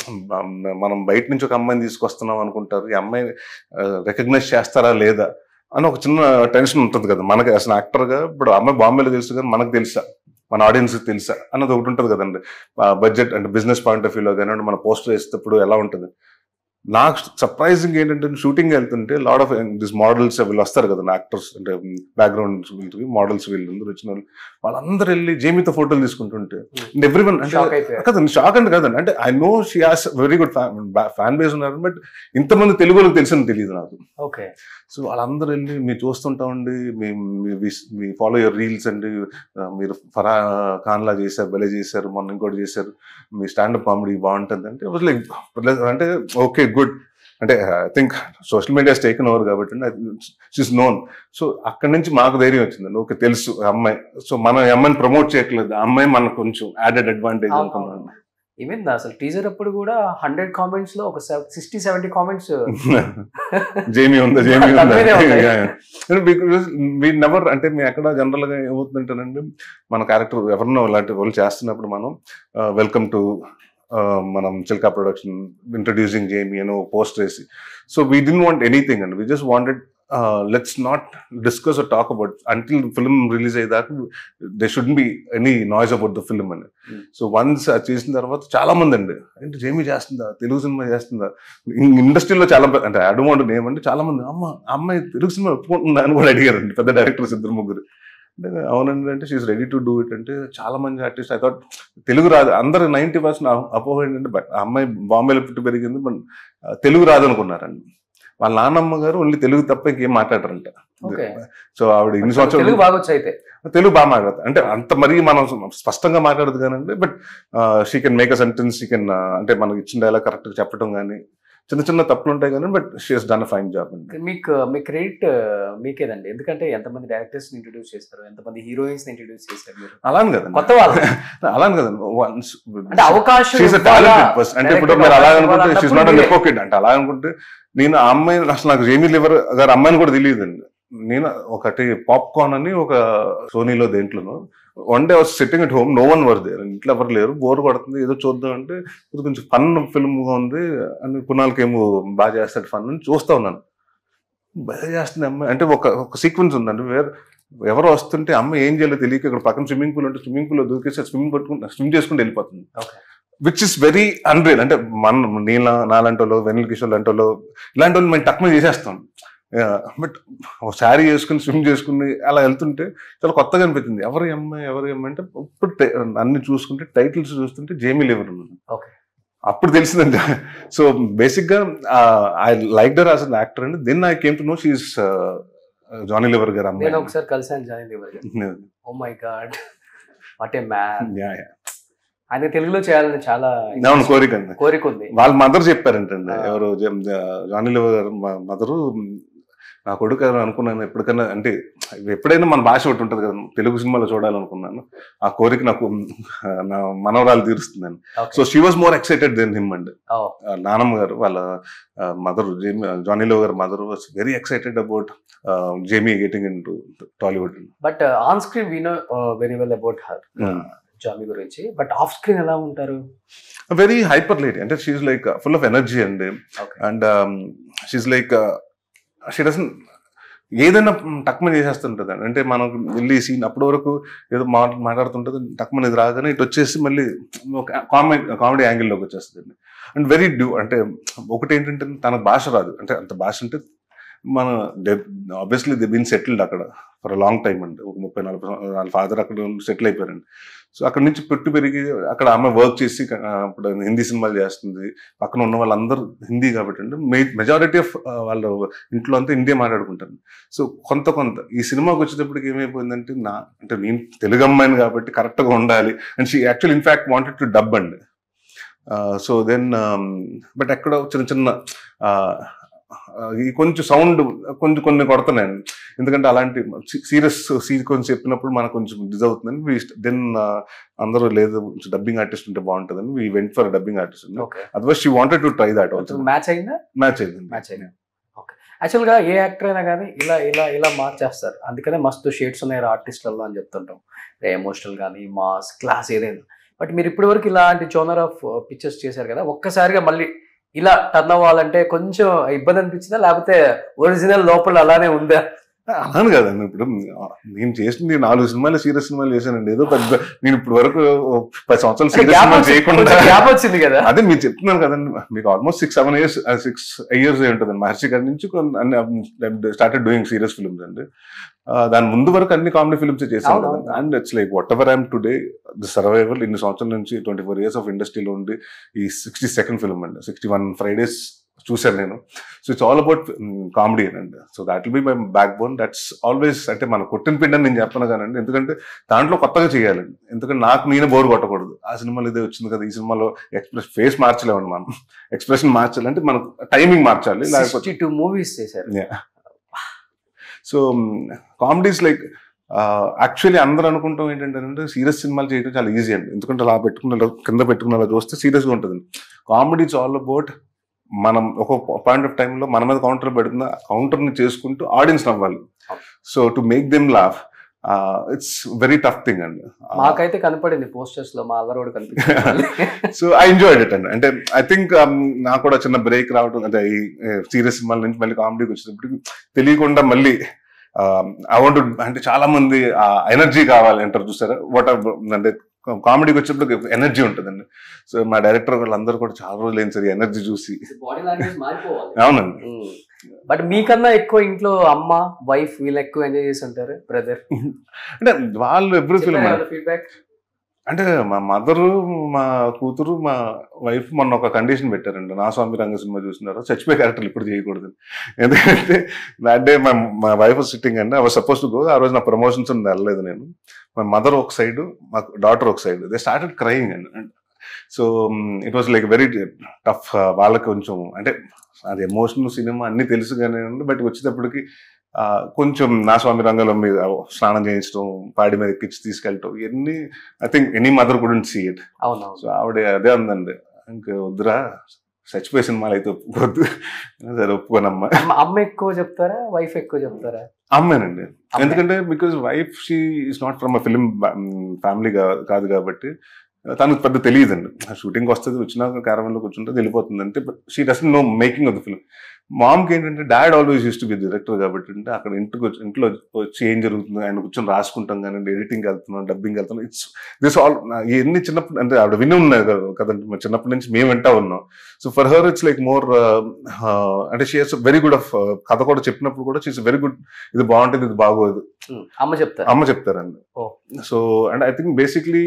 మ- మనం బయట నుంచి ఒక అమ్మాయిని తీసుకొస్తున్నాం అనుకుంటారు ఈ అమ్మాయి రికగ్నైజ్ చేస్తారా లేదా అని ఒక చిన్న టెన్షన్ ఉంటుంది కదా మనకి అసలు యాక్టర్ గా ఇప్పుడు అమ్మాయి బాంబేలో తెలుసు కానీ మనకు తెలుసా మన ఆడియన్స్ తెలుసా అన్నది ఒకటి ఉంటుంది కదండి బడ్జెట్ అంటే బిజినెస్ పాయింట్ ఆఫ్ వ్యూలో కానీ మన పోస్టర్ వేసేటప్పుడు ఎలా ఉంటుంది నాకు సర్ప్రైజింగ్ ఏంటంటే షూటింగ్ వెళ్తుంటే లాడ్ ఆఫ్ దిస్ మోడల్స్ వీళ్ళు వస్తారు కదా యాక్టర్స్ అంటే బ్యాక్గ్రౌండ్ మోడల్స్ వీళ్ళు వచ్చిన వాళ్ళు వాళ్ళందరూ వెళ్ళి జేమీతో ఫోటోలు తీసుకుంటుంటే అండ్ ఎవ్రీ వన్ అంటే షాక్ అయిపోయారు కదండి షాక్ అంటే కదండి అంటే I know she has very good fan base ఉన్నారు బట్ ఇంతమంది తెలుగు వాళ్ళకి తెలిసిన తెలియదు నాకు ఓకే సో వాళ్ళందరూ వెళ్ళి మీరు చూస్తుంటామండి మీ మీ- మీ- మీ ఫాలో యువర్ రీల్స్ అండి ఆ, మీరు ఫరా ఖాన్ లా చేశారు భలే చేశారు మొన్న ఇంకోటి చేశారు మీ స్టాండప్ కామెడీ బాగుంటుంది అంటే వాజ్ లైక్ అంటే ఓకే గుడ్ అంటే I think social media taken over కాబట్టి షీస్ నోన్ సో అక్కడి నుంచి మాకు ధైర్యం వచ్చిందండి ఓకే తెలుసు ఆ అమ్మాయి సో మనం ఈ అమ్మాయిని ప్రమోట్ చేయట్లేదు ఆ అమ్మాయి మనకు కొంచెం యాడెడ్ అడ్వాంటేజ్ అనుకున్నాను ఈవెన్ అసలు టీజర్ అప్పుడు కూడా హండ్రెడ్ కామెంట్స్ లో ఒక సిక్స్టీ సెవెంటీ కామెంట్స్ జేమీ ఉందా జేమీ ఉందా తక్కువనే ఉన్నాయి. బికాస్ మీ నెవర్ అంటే మీ ఎక్కడ జనరల్ గా ఏమవుతుందంటేనండి మన క్యారెక్టర్ ఎవరినో ఇలాంటి వాళ్ళు చేస్తున్నప్పుడు మనం వెల్కమ్ టు మనం చిల్కా ప్రొడక్షన్ ఇంట్రడ్యూసింగ్ జేమీ అని పోస్ట్ వేసి సో వీ డి వాంట్ ఎనీథింగ్ అండి we just wanted let's not discuss talk about until film release అయ్యేదాకా they should be any noise about the film అని Hmm. సో వన్స్ అది చేసిన తర్వాత చాలా మంది అండి అంటే జేమీ చేస్తుందా తెలుగు సినిమా చేస్తుందా ఇండస్ట్రీలో చాలా పెద్ద- అంటే అడవాంట్ నేమ్ అంటే చాలా మంది అమ్మ ఆ అమ్మాయి తెలుగు సినిమా ఒప్పుకుంటుందా అని కూడా అడిగారండి పెద్ద డైరెక్టర్స్ ఇద్దరు ముగ్గురు అంటే అవునండి అంటే she's ready to do it అంటే చాలా మంది ఆర్టిస్ట్ ఐ థాట్ తెలుగు రాదు అందరు నైన్టీ పర్సెంట్ అపోహ ఏంటంటే బ- ఆ అమ్మాయి బాంబేలో పుట్టి పెరిగింది బట్ తెలుగు రాదు అనుకున్నారండి వాళ్ళ నాన్నమ్మ గారు ఓన్లీ తెలుగు తప్ప ఇంకేం మాట్లాడరంట ఓకే సో ఆవిడ ఇన్ని తెలుగు సంవత్సరాలు బాగా వచ్చి అయితే తెలుగు బాగా మాట్లాడతారు అంటే అంత మరీ మనం స్పష్టంగా మాట్లాడదు కానండి but she can make a sentence she can అంటే మనకి ఇచ్చిన డైలాగ్ కరెక్ట్ చెప్పడం కానీ చిన్న చిన్న తప్పులు ఉంటాయి కానీ but she's done fine job అండి మీకు మీ క్రెడిట్ మీకేదండి ఎందుకంటే ఎంతమంది డైరెక్టర్స్ ఇంట్రడ్యూస్ చేస్తారు ఎంతమంది హీరోయిన్స్ ఇంట్రడ్యూస్ చేస్తారు మీరు అలానే కదండి కొత్త వాళ్ళు అలానే కదండి వన్స్ అంటే అవకాశం షీస్ ఇవ్వాలా? టాలెంటెడ్ పర్సన్ అంటే ఇప్పుడు Director మీరు అలా అవకాశం అనుకుంటే ఇవ్వాలా షీస్ నాట్ అన్నప్పుడు నెపో కిడ్ అంటే అలా అనుకుంటే నేను ఆ అమ్మాయి అసలు నాకు జేమీ లివర్ గారు అమ్మాయిని కూడా తెలియదండి నేను ఒకటి పాప్కార్న్ అని ఒక సోనీలో దేంట్లోనో one day was sitting at home no one were there ఇంట్లో ఎవరు లేరు బోర్ కొడుతుంది ఏదో చూద్దాం అంటే ఇది కొంచెం ఫన్ ఫిల్మ్ గా ఉంది అని కునాల్కి ఏమో బాగా చేస్తాడు ఫన్ అని చూస్తా ఉన్నాను బాగా చేస్తుంది అమ్మాయి అంటే ఒక ఒక సీక్వెన్స్ ఉందండి వేరే ఎవరు వస్తుంటే అమ్మ ఏం చేయాలో తెలియక ఇక్కడ పక్కన స్విమ్మింగ్ పూల్ ఉంటే స్విమ్మింగ్ పూల్ దూకేసి స్విమ్మింగ్ పట్టుకుని స్విమ్ చేసుకుంటూ వెళ్ళిపోతుంది Okay. Which is very unreal అంటే మన నీళ్ళ నాలాంటి వాళ్ళు వెనిల్ కిషోర్ లాంటి వాళ్ళు ఇలాంటి వాళ్ళు మేము తక్కువ చేసేస్తాం బట్ శారీ చేసుకుని స్విమ్ చేసుకుని అలా వెళ్తుంటే చాలా కొత్తగా అనిపించింది ఎవరి అమ్మాయి ఎవరి అమ్మాయి అంటే ఇప్పుడు టై- అన్ని చూసుకుంటే టైటిల్స్ చూస్తుంటే జేమీ లివర్ ఉన్నది Okay. అప్పుడు తెలిసిందండి సో బేసిక్ గా I like her as an actor అండి then I came to know she's Johnny Lever garu నేను అమ్మాయి ఒకసారి కలిసాను Johnny Lever oh my God what a man Yeah, yeah. ఆయన తెలుగులో చేయాలని చాలా అవును కోరిక అండి కోరిక ఉంది వాళ్ళ మదర్ చెప్పారంటండి ఆ. ఎవరు జం- జ- జానీ లివర్ గారు మదరు నా కొడుకు అని అనుకున్నాను ఎప్పటికైనా అంటే ఎప్పుడైనా మన భాష ఒకటి ఉంటుంది కదా తెలుగు సినిమాలో చూడాలనుకున్నాను ఆ కోరిక నాకు నా మనవరాలు తీరుస్తుందని Okay. So she was more excited then him అండి Oh, ఆ నానమ్మ గారు వాళ్ళ mother Jamie Johnny Lever garu mother was very excited about Jamie getting into Tollywood but on screen we know very well about her Jamie గురించి బట్ ఆఫ్ స్క్రీన్ ఎలా ఉంటారు వెరీ హైపర్ లేడీ అంటే she's like full of energy అండి okay and she's like she doesn't ఏదైనా టక్మని చేసేస్తుంటుంది అంటే మనం వెళ్ళి సీన్ అప్పటి వరకు ఏదో మా మాట్లాడుతుంటుంది టక్మని ఇది రాగానే ఇటు వచ్చేసి మళ్ళీ ఒక కామెడీ కామెడీ యాంగిల్లోకి వచ్చేస్తుంది అండ్ వెరీ డ్యూ అంటే ఒకటి ఏంటంటే తన భాష రాదు అంటే అంత భాష అంటే మన ఆబ్వియస్లీ ది బీన్ సెటిల్డ్ అక్కడ ఫర్ లాంగ్ టైం అండి ఒక ముప్పై నలభై సంవత్సరాలు వాళ్ళ ఫాదర్ అక్కడ సెటిల్ అయిపోయారండి సో అక్కడ నుంచి పెట్టి పెరిగి అక్కడ ఆమె వర్క్ చేసి ఆ, ఇప్పుడు హిందీ సినిమాలు చేస్తుంది పక్కన ఉన్న వాళ్ళందరూ హిందీ కాబట్టి అండి మెజారిటీ ఆఫ్ వాళ్ళ ఇంట్లో అంతా హిందీ మాట్లాడుకుంటారు సో కొంత కొంత ఈ సినిమాకి వచ్చేటప్పటికి ఏమైపోయిందంటే నా అంటే నేను తెలుగు అమ్మాయిని కాబట్టి కరెక్ట్గా ఉండాలి and she actual in fact wanted to dub అండి సో దెన్ బట్ ఎక్కడ చిన్న చిన్న ఆ, ఆ, ఈ కొంచెం సౌండ్ కొంచెం కొన్ని కొడుతున్నాయండి ఎందుకంటే అలాంటి సీరియస్ సీక్వెన్స్ చెప్పినప్పుడు మనకు కొంచెం డిజ్ అవుతుందని దెన్ అందరూ లేదు డబ్బింగ్ ఆర్టిస్ట్ ఉంటే బాగుంటుందని we went for dubbing artist okay otherwise she wanted to try that also match అయిందా మ్యాచ్ అయింది మ్యాచ్ అయింది ఓకే యాక్చువల్గా ఏ యాక్టర్ అయినా కానీ ఇలా ఇలా ఇలా మార్చేస్తారు అందుకనే మస్తు షేడ్స్ ఉన్నాయి ఆర్టిస్టులలో అని చెప్తుంటాం ఎమోషనల్ కానీ మాస్ క్లాస్ ఏదైనా బట్ మీరు ఇప్పటి వరకు ఇలాంటి జోనర్ ఆఫ్ పిక్చర్స్ చేశారు కదా ఒక్కసారిగా మళ్ళీ ఇలా టర్న్ అవ్వాలంటే కొంచెం ఇబ్బంది అనిపించిందా లేకపోతే ఒరిజినల్ లోపల అలానే ఉందా అలానే కదండి ఇప్పుడు నేను చేసింది నాలుగు సినిమాలు సీరియస్ సినిమాలు చేశానండి ఏదో పెద్ద నేను ఇప్పుడు వరకు ఓ పది సంవత్సరాలు సీరియస్ గ్యాప్ సినిమాలు చేయకుండా గ్యాప్ వచ్చింది కదా అదే మీరు చెప్తున్నాను కదండి మీకు almost six seven years six years ఉంటుంది మహర్షి గారి నుంచి స్టార్టెడ్ డూయింగ్ సీరియస్ ఫిల్మ్స్ అండి ఆ, దాని ముందు వరకు అన్ని కామెడీ ఫిల్మ్స్ చేశాను అవును, కదండి and it's like whatever I'm today the survival ఇన్ని సంవత్సరాల నుంచి ట్వంటీ ఫోర్ ఇయర్స్ ఆఫ్ ఇండస్ట్రీలో ఉండి ఈ సిక్స్టీ సెకండ్ ఫిల్మ్ అండి సిక్స్టీ వన్ ఫ్రైడేస్ చూశాను నేను so it's all about comedy అండి so that will be my backbone that's always అంటే మన కొట్టిన పిండి అని నేను చెప్పను కానండి ఎందుకంటే దాంట్లో కొత్తగా చేయాలండి ఎందుకంటే నాకు నేనే బోర్ కొట్టకూడదు ఆ సినిమాలో ఇదే వచ్చింది కదా ఈ సినిమాలో ఎక్స్ప్రెస్ ఫేస్ మార్చలేమండి మనం ఎక్స్ప్రెషన్ మార్చాలి అంటే మనకు టైమింగ్ మార్చాలి లేకపోతే సిక్స్టీ టూ మూవీస్ చేశారు సో కామెడీస్ లైక్ యాక్చువల్లీ అందరూ అనుకుంటాం ఏంటంటే సీరియస్ సినిమాలు చేయడం చాలా ఈజీ అండి ఎందుకంటే అలా పెట్టుకున్న కింద పెట్టుకున్న అలా చూస్తే సీరియస్గా ఉంటుంది కామెడీ ఇట్స్ ఆల్ అబౌట్ మనం ఒక పాయింట్ ఆఫ్ టైంలో మన మీద కౌంటర్ పెడుతున్న కౌంటర్ని చేసుకుంటూ ఆడియన్స్ నవ్వాలి so to make them laugh it's very tough thing అండి మాకైతే కనపడింది పోస్టర్స్ లో మా అల్లరోడు కనిపించింది సో ఐ ఎంజాయ్డ్ ఇట్ అండి అంటే ఐ థింక్ నాకు కూడా చిన్న బ్రేక్ రావడం అంటే ఈ సీరియస్ సినిమాల నుంచి మళ్ళీ కామెడీకి వచ్చినప్పటికి తెలియకుండా మళ్ళీ ఐ వాంట్ అంటే చాలా మంది ఎనర్జీ కావాలి అంటారు చూసారా వాట్ అంటే కామెడీకి వచ్చినప్పుడు ఎనర్జీ ఉంటుందండి సో మా డైరెక్టర్ వాళ్ళందరూ కూడా చాలా రోజులు అయింది సార్ ఎనర్జీ చూసి బాడీ లాంగ్వేజ్ మారిపోవాలి అవునండి బట్ మీకన్నా ఎక్కువ ఇంట్లో అమ్మ వైఫ్ వీళ్ళు ఎక్కువ ఎంజాయ్ చేసి ఉంటారు బ్రదర్ అంటే వాళ్ళు ఎవ్రీ ఫిల్మ్ ఫీడ్బ్యాక్ అంటే మా మదరు మా కూతురు మా వైఫ్ మొన్న ఒక కండిషన్ పెట్టారండి నా స్వామి రంగ సినిమా చూసినారు చచ్చిపోయే క్యారెక్టర్లు ఇప్పుడు చేయకూడదు ఎందుకంటే దాట్ డే మా మా వైఫ్ సిట్టింగ్ అండి అవర్ సపోజ్ టు గో ఆ రోజు నా ప్రమోషన్స్ ఉంది వెళ్ళలేదు నేను మా మదర్ ఒక సైడ్ మా డాటర్ ఒక సైడ్ దే స్టార్టెడ్ క్రయింగ్ అండి so it was like very tough వాళ్ళకి కొంచెం అంటే అది ఎమోషనల్ సినిమా అన్ని తెలుసు కానీ బట్ వచ్చేటప్పటికి ఆ, కొంచెం నా స్వామి రంగంలో మీద స్నానం చేయించడం పాడి మీద ఎక్కించి తీసుకెళ్ళటం ఇవన్నీ I think any mother couldn't see it అవునవును సో ఆవిడ అదే ఉందండి ఇంకా వద్దురా చచ్చిపోయే సినిమాలు అయితే ఒప్పుకోవద్దు సరే ఒప్పుకోనమ్మా అమ్మ అమ్మ ఎక్కువ చెప్తారా వైఫ్ ఎక్కువ చెప్తారా అమ్మానండి అమ్మే. ఎందుకంటే because wife she is not from a film family కాదు కాబట్టి తనకు పెద్ద తెలియదండి షూటింగ్ వస్తుంది వచ్చినాక క్యారవన్ లో కూర్చుంటే వెళ్ళిపోతుంది అంటే she doesn't know making of the film మామ్కి ఏంటంటే dad always use to be director కాబట్టి అంటే అక్కడ ఇంటికి వచ్చి ఇంట్లో వచ్చి ఏం జరుగుతుంది ఆయన కూర్చొని రాసుకుంటాం కానీ ఎడిటింగ్ వెళ్తున్నాం డబ్బింగ్ వెళ్తున్నాం ఇట్స్ దిస్ ఆల్ ఇవన్నీ చిన్నప్పుడు అంటే ఆవిడ విని ఉన్నాయి కదా కదండి మరి చిన్నప్పటి నుంచి మేము వింటా ఉన్నాం so for her it's like more అంటే షీఎస్ వెరీ గుడ్ ఆఫ్ కథ కూడా చెప్పినప్పుడు కూడా షీస్ వెరీ గుడ్ ఇది బాగుంటుంది ఇది బాగోదు ఉమ్, అమ్మ చెప్తారు అమ్మ చెప్తారండి oh. So and I think basically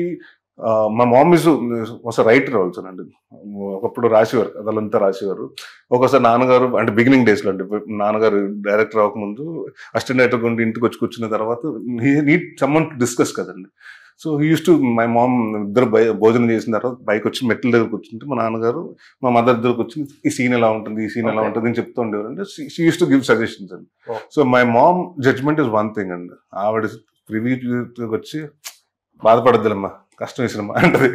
మా mom is was writer also అండి ఒకప్పుడు రాసేవారు కథలంతా రాసేవారు ఒకసారి నాన్నగారు అంటే బిగినింగ్ డేస్ లో అంటే నాన్నగారు డైరెక్టర్ అవ్వకముందు అసిస్టెంట్ డైరెక్టర్ ఉండి ఇంటికి వచ్చి కూర్చున్న తర్వాత నీట్ సమ్మన్ టు డిస్కస్ కదండి so use to my mom ఇద్దరు బై భోజనం చేసిన తర్వాత బైక్ వచ్చి మెట్ల దగ్గర కూర్చుంటే మా నాన్నగారు మా మదర్ దగ్గర కూర్చుని ఈ సీన్ ఎలా ఉంటుంది ఈ సీన్ ఎలా Okay. ఉంటుంది అని చెప్తూ ఉండేవారు అంటే she use to give suggestions అండి Oh. So my mom judgement is one thing అండి ఆవిడ రివ్యూ వచ్చి బాధపడద్దులమ్మా కష్టం ఈ సినిమా అంటది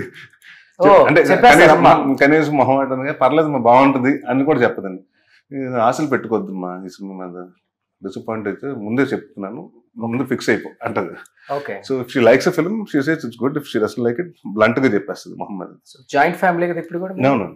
ఓ, అంటే చెప్పేస్తారా కనీసం అమ్మా? మా- కనీసం మొహం అంటే పర్లేదు మా బాగుంటుంది అని కూడా చెప్పదండి ఇది ఆశలు పెట్టుకోవద్దమ్మా ఈ సినిమా మీద డిసప్పాయింట్ అయితే ముందే చెప్తున్నాను ముందు ఫిక్స్ అయిపో అంటది okay so if she likes a film she says it's good if she does like it blunt గా చెప్పేస్తుంది మొహమ్మద్ జాయింట్ ఫ్యామిలీ కదా ఇప్పుడు కూడా అవును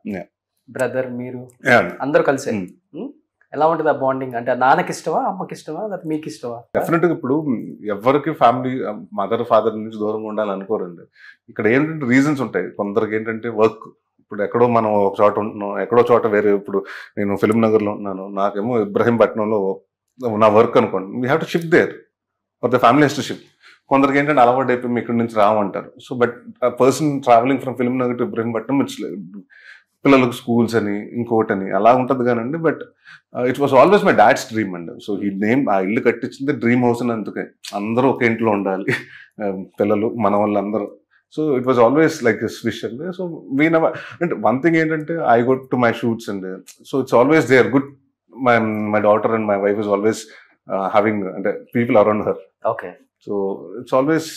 బ్రదర్ మీరు Yeah. అందరూ కలిసే Mm. Mm? ఎలా ఉంటుంది ఆ బాండింగ్ అంటే నాన్నకి ఇష్టమా అమ్మకి ఇష్టమా లేకపోతే మీకు ఇష్టమా డెఫినెట్ గా ఇప్పుడు ఎవరికి ఫ్యామిలీ మదర్ ఫాదర్ నుంచి దూరంగా ఉండాలని అనుకోరండి ఇక్కడ ఏంటంటే రీజన్స్ ఉంటాయి కొందరికి ఏంటంటే వర్క్ ఇప్పుడు ఎక్కడో మనం ఒక చోట ఉంటున్నాం ఎక్కడో చోట వేరే ఇప్పుడు నేను ఫిల్మ్ నగర్ లో ఉన్నాను నాకేమో ఇబ్రహీంపట్నంలో నా వర్క్ అనుకోండి we have to shift there for the family has to shift కొందరికి ఏంటంటే అలవాటు అయిపోయి మీ ఇక్కడి నుంచి రామంటారు so but person travelling from Film Nagar to Ibrahimpatnam it's పిల్లలకు స్కూల్స్ అని ఇంకోటి అని అలా ఉంటుంది కానండి but it was always my dad's dream అండి సో ఈ నేమ్ ఆ ఇల్లు కట్టించింది డ్రీమ్ హౌస్ అని అందుకే అందరూ ఒక ఇంట్లో ఉండాలి Um, పిల్లలు మన వాళ్ళందరూ so it was always like swish అండి సో వీ నెవర్ అంటే వన్ థింగ్ ఏంటంటే I got to my shoots అండి so it's always they are good my my daughter and my wife is always having అంటే people around her okay so it's always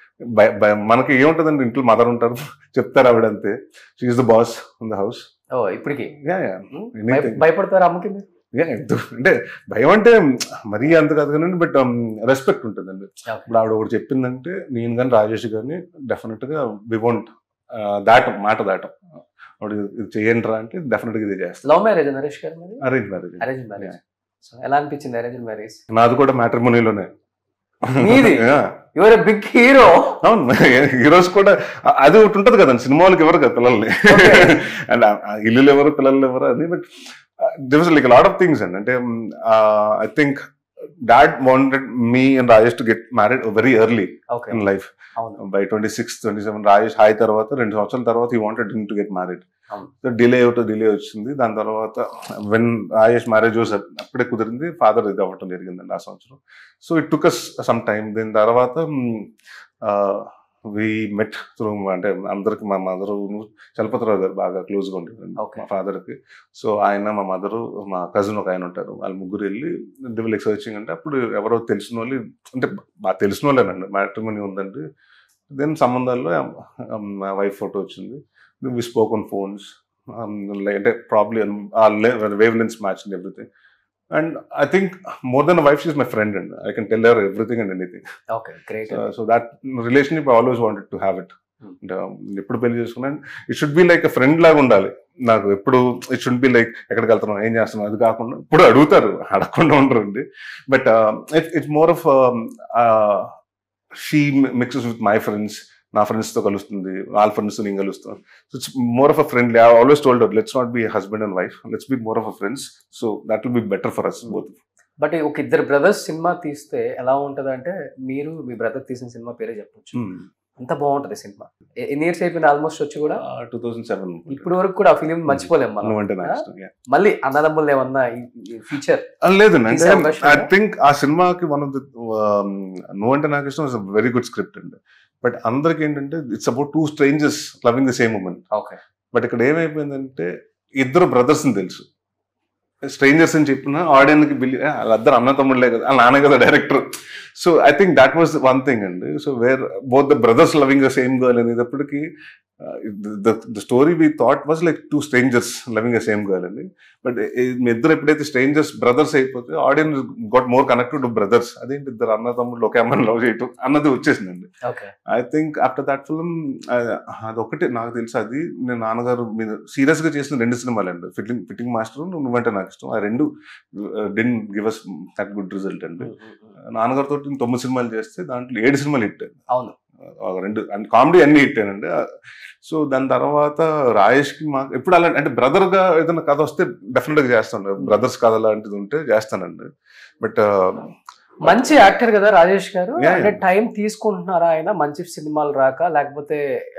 మనకి ఏముంటుందండి ఇంట్లో mother ఉంటారు చెప్తారు ఆవిడ అంతే she's the boss in the house oh ఇప్పటికి యా యా Mm? Anything. భయ- భయపడతారా అమ్మకి మీరు యా ఎంతో- అంటే భయం అంటే మరీ అంత కాదు కానీ బట్ రెస్పెక్ట్ ఉంటుందండి Okay. ఇప్పుడు ఆవిడ ఒకటి చెప్పిందంటే నేను కానీ రాజేష్ కానీ డెఫినెట్ గా వి వోంట్ దాటం మాట దాటం ఆవిడ ఇది చేయండి రా అంటే డెఫినెట్ గా ఇది చేస్తాం లవ్ మ్యారేజ్ నరేష్ గారు మరి arrange marriage arrange marriage so ఎలా అనిపించింది అరేంజ్ మ్యారేజ్ నాది కూడా మ్యాట్రిమోనీలోనే మీది? యువర్ బిగ్ హీరో అవును హీరోస్ కూడా అ- అది ఒకటి ఉంటది కదండి సినిమాలకు ఎవరు కదా పిల్లల్ని Okay. అండ్ ఇల్లులు ఎవరు పిల్లలు ఎవరు అది but this like lot of things అండి అంటే I think dad wanted me and Rajesh to get married very early okay in life అవును by twenty six twenty seven Rajesh హాయ్ తర్వాత రెండు సంవత్సరాల తర్వాత ఈ wanted him to get married అవును. సో డిలే అవుతూ డిలే వచ్చింది దాని తర్వాత వెన్ రాజేష్ మ్యారేజ్ అప్పుడే కుదిరింది ఫాదర్ ఇది అవ్వటం జరిగిందండి ఆ సంవత్సరం so it took us some time దీని తర్వాత వి మెట్ త్రూ అంటే అందరికి మా మదరు చలపతిరావు గారు బాగా క్లోజ్గా ఉండేది Okay. మా ఫాదర్కి సో ఆయన మా మదరు మా కజిన్ ఒక ఆయన ఉంటారు వాళ్ళు ముగ్గురు వెళ్ళి దివిల్ సర్చింగ్ అంటే అప్పుడు ఎవరో తెలిసిన వాళ్ళు అంటే బాగా తెలిసిన వాళ్ళేనండి మ్యాట్రిమోనీ ఉందండి దెన్ సంబంధాల్లో మా వైఫ్ ఫోటో వచ్చింది వి స్పోక్ ఆన్ ఫోన్స్ అంటే probably wavelengths match and everything and I think more than wife is my friend and I can tell ever everything and anything okay great so that relationship always wanted to have it Hmm. అంటే ఎప్పుడు పెళ్లి చేసుకున్నాను it should be like friend లాగా ఉండాలి నాకు ఎప్పుడు it should be like ఎక్కడికి వెళ్తున్నాం ఏం చేస్తున్నాం అది కాకుండా ఇప్పుడు అడుగుతారు అడగకుండా ఉండరండి but it's more of she mixes with my friends నా ఫ్రెండ్స్ తో కలుస్తుంది వాళ్ళ ఫ్రెండ్స్ నేను కలుస్తాను so it's more of a friendly I always told let's not be husband and wife let's be more of a friends so that will be better for us both but ఒక ఇద్దరు brothers cinema తీస్తే ఎలా ఉంటది అంటే మీరు మీ brother తీసిన cinema పేరే చెప్పొచ్చు అంత బాగుంటది సినిమా ఎ- ఎన్ని ఇయర్స్ అయిపోయింది ఆల్మోస్ట్ వచ్చి కూడా టూ థౌసండ్ సెవెన్ ఇప్పుడు వరకు కూడా ఆ ఫిలిం మర్చిపోలేం మనం నువ్వంటే నాకు ఇష్టం yeah. మళ్ళీ అన్నదమ్ములు ఏమన్నా ఫీచర్ ఆ, లేదండి అంటే తీసే అవకాశం ఐ ఉందా? థింక్ ఆ సినిమాకి వన్ ఆఫ్ ద నువ్వంటే నాకు ఇష్టం వెరీ గుడ్ స్క్రిప్ట్ అండి బట్ అందరికి ఏంటంటే it's about two strangers loving the same women okay but ఇక్కడ ఏమైపోయిందంటే ఇద్దరు బ్రదర్స్ అని తెలుసు స్ట్రేంజర్స్ అని చెప్పిన ఆడియన్కి బిల్లి వాళ్ళిద్దరు అన్న తమ్ముళ్ళే కదా వాళ్ళ నాన్న కదా director so I think that was one thing అండి so where both the brothers loving the same girl అనేటప్పటికి the story we thought was like two strangers loving the same girl అండి బట్ మీ ఇద్దరు ఎప్పుడైతే స్ట్రేంజర్స్ బ్రదర్స్ అయిపోతే audience got more connected to brothers అదేంటి ఇద్దరు అన్న తమ్ముళ్ళు ఒకే అమ్మని లవ్ చేయటం అన్నది వచ్చేసిందండి okay I think after that film అదొకటి నాకు తెలుసు అది నేను నాన్నగారు మీద సీరియస్ గా చేసిన రెండు సినిమాలు అండి ఫిట్టింగ్ ఫిట్టింగ్ మాస్టర్ నువ్వంటే నాకు ఇష్టం ఆ రెండు then give us that good result అండి నాన్నగారితో తొమ్మిది సినిమాలు చేస్తే దాంట్లో ఏడు సినిమాలు హిట్ అవును ఒక రెండు అండ్ కామెడీ అన్ని హిట్ అండి సో దాని తర్వాత రాయేష్ కి మాకు ఎప్పుడు అలా అంటే బ్రదర్ గా ఏదైనా కథ వస్తే డెఫినెట్ గా చేస్తాను బ్రదర్స్ కథ లాంటిది ఉంటే చేస్తానండి బట్ మంచి యాక్టర్ కదా రాజేష్ గారు Yeah, అంటే yeah. టైం తీసుకుంటున్నారా ఆయన మంచి సినిమాలు రాక లేకపోతే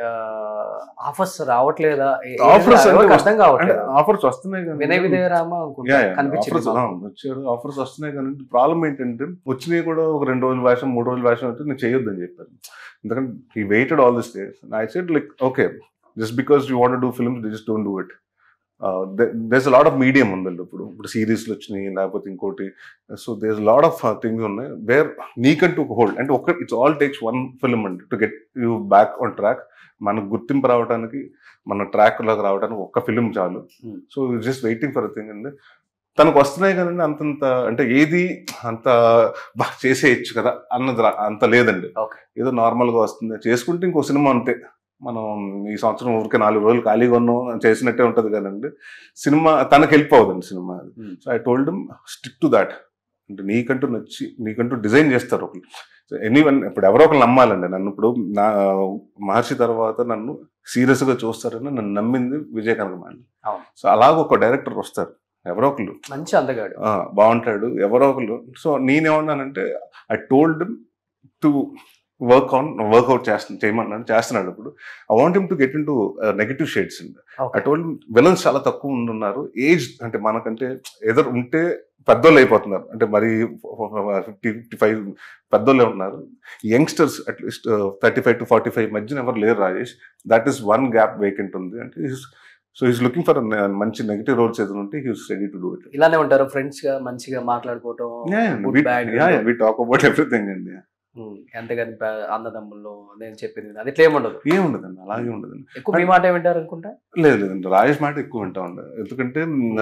ఆఫర్స్ రావట్లేదా ఏ- ఏ Offers విధంగా? అంటే ఎవరికి వస్తు- అర్థం అంటే కావట్లేదు ఆఫర్స్ వస్తున్నాయి కానీ వినయ విధేయరామ యా అనుకుంటా యా కనిపించింది ఆఫర్స్ మాకు. వచ్చారు ఆఫర్స్ వస్తున్నాయి కానీ ప్రాబ్లం ఏంటంటే వచ్చినాయి కూడా ఒక రెండు రోజుల వేషం మూడు రోజుల వేషం అయితే నేను చేయొద్దని చెప్పాను ఎందుకంటే ఈ waited all this days I said like okay just because you want do films just don't do it there's lot of medium ఉందండి ఇప్పుడు ఇప్పుడు సిరీస్లు వచ్చినాయి లేకపోతే ఇంకోటి so there's lot of things ఉన్నాయి వేర్ నీకంటూ ఒక హోల్డ్ అంటే ఒక it's all takes one film అండి to get you back on track మనకు గుర్తింపు రావడానికి మన ట్రాక్ లోకి రావడానికి ఒక్క ఫిల్మ్ చాలు Hmm. So just waiting for thing అండి తనకు వస్తున్నాయి కదండి అంతంత అంటే ఏది అంత బా చేసేయచ్చు కదా అన్నది రా- అంత లేదండి Okay. ఏదో నార్మల్ గా వస్తుంది చేసుకుంటే ఇంకో సినిమా అంతే మనం ఈ సంవత్సరం ఊరికే నాలుగు రోజులు ఖాళీగా ఉన్నాం చేసినట్టే ఉంటది కదండి సినిమా తనకు హెల్ప్ అవుతుంది సినిమా Hmm. So I told stick to that అంటే నీకంటూ నచ్చి నీకంటూ డిజైన్ చేస్తారు ఒకరు సో ఎనీవన్ ఇప్పుడు ఎవరో ఒకరు నమ్మాలండి నన్ను ఇప్పుడు నా మహర్షి తర్వాత నన్ను సీరియస్ గా చూస్తారని నన్ను నమ్మింది విజయ కనకమాండి అవును. సో అలాగ ఒక డైరెక్టర్ వస్తారు ఎవరో ఒకళ్ళు మంచి అందగాడు ఆ, బాగుంటాడు ఎవరో ఒకళ్ళు సో నేనేమన్నానంటే I told to work on workout చేస్తున్నా చేయమన్నాను చేస్తున్నాడు ఇప్పుడు I want him to get into negative shades అండి ఐ Okay. టోల్డ్ విలన్స్ చాలా తక్కువ మంది ఉన్నారు ఏజ్ అంటే మనకంటే ఎదురు ఉంటే పెద్దోళ్ళు అయిపోతున్నారు అంటే మరి ఫిఫ్టీ ఫిఫ్టీ ఫైవ్ పెద్దోళ్ళే ఉన్నారు youngsters at least thirty five to forty five మధ్యన ఎవరు లేరు Rajesh that is one gap vacant ఉంది అంటే సో ఈస్ లుకింగ్ ఫర్ మంచి నెగిటివ్ రోల్స్ ఏదైనా ఉంటే he's ready to do it ఇలానే ఉంటారు ఫ్రెండ్స్ గా మంచిగా మాట్లాడుకోవటం good, bad, we talk about everything అండి ఉమ్, ఎంతగాని ప- అన్నదమ్ముల్లో నేను చెప్పింది విను. అది ఇట్లా ఏముండదు ఏముండదండి అలాగే ఉండదండి ఎక్కువ మీ మాట వింటారు అనుకుంటా లేదు లేదండి రాజేష్ మాట ఎక్కువ వింటా ఉండే ఎందుకంటే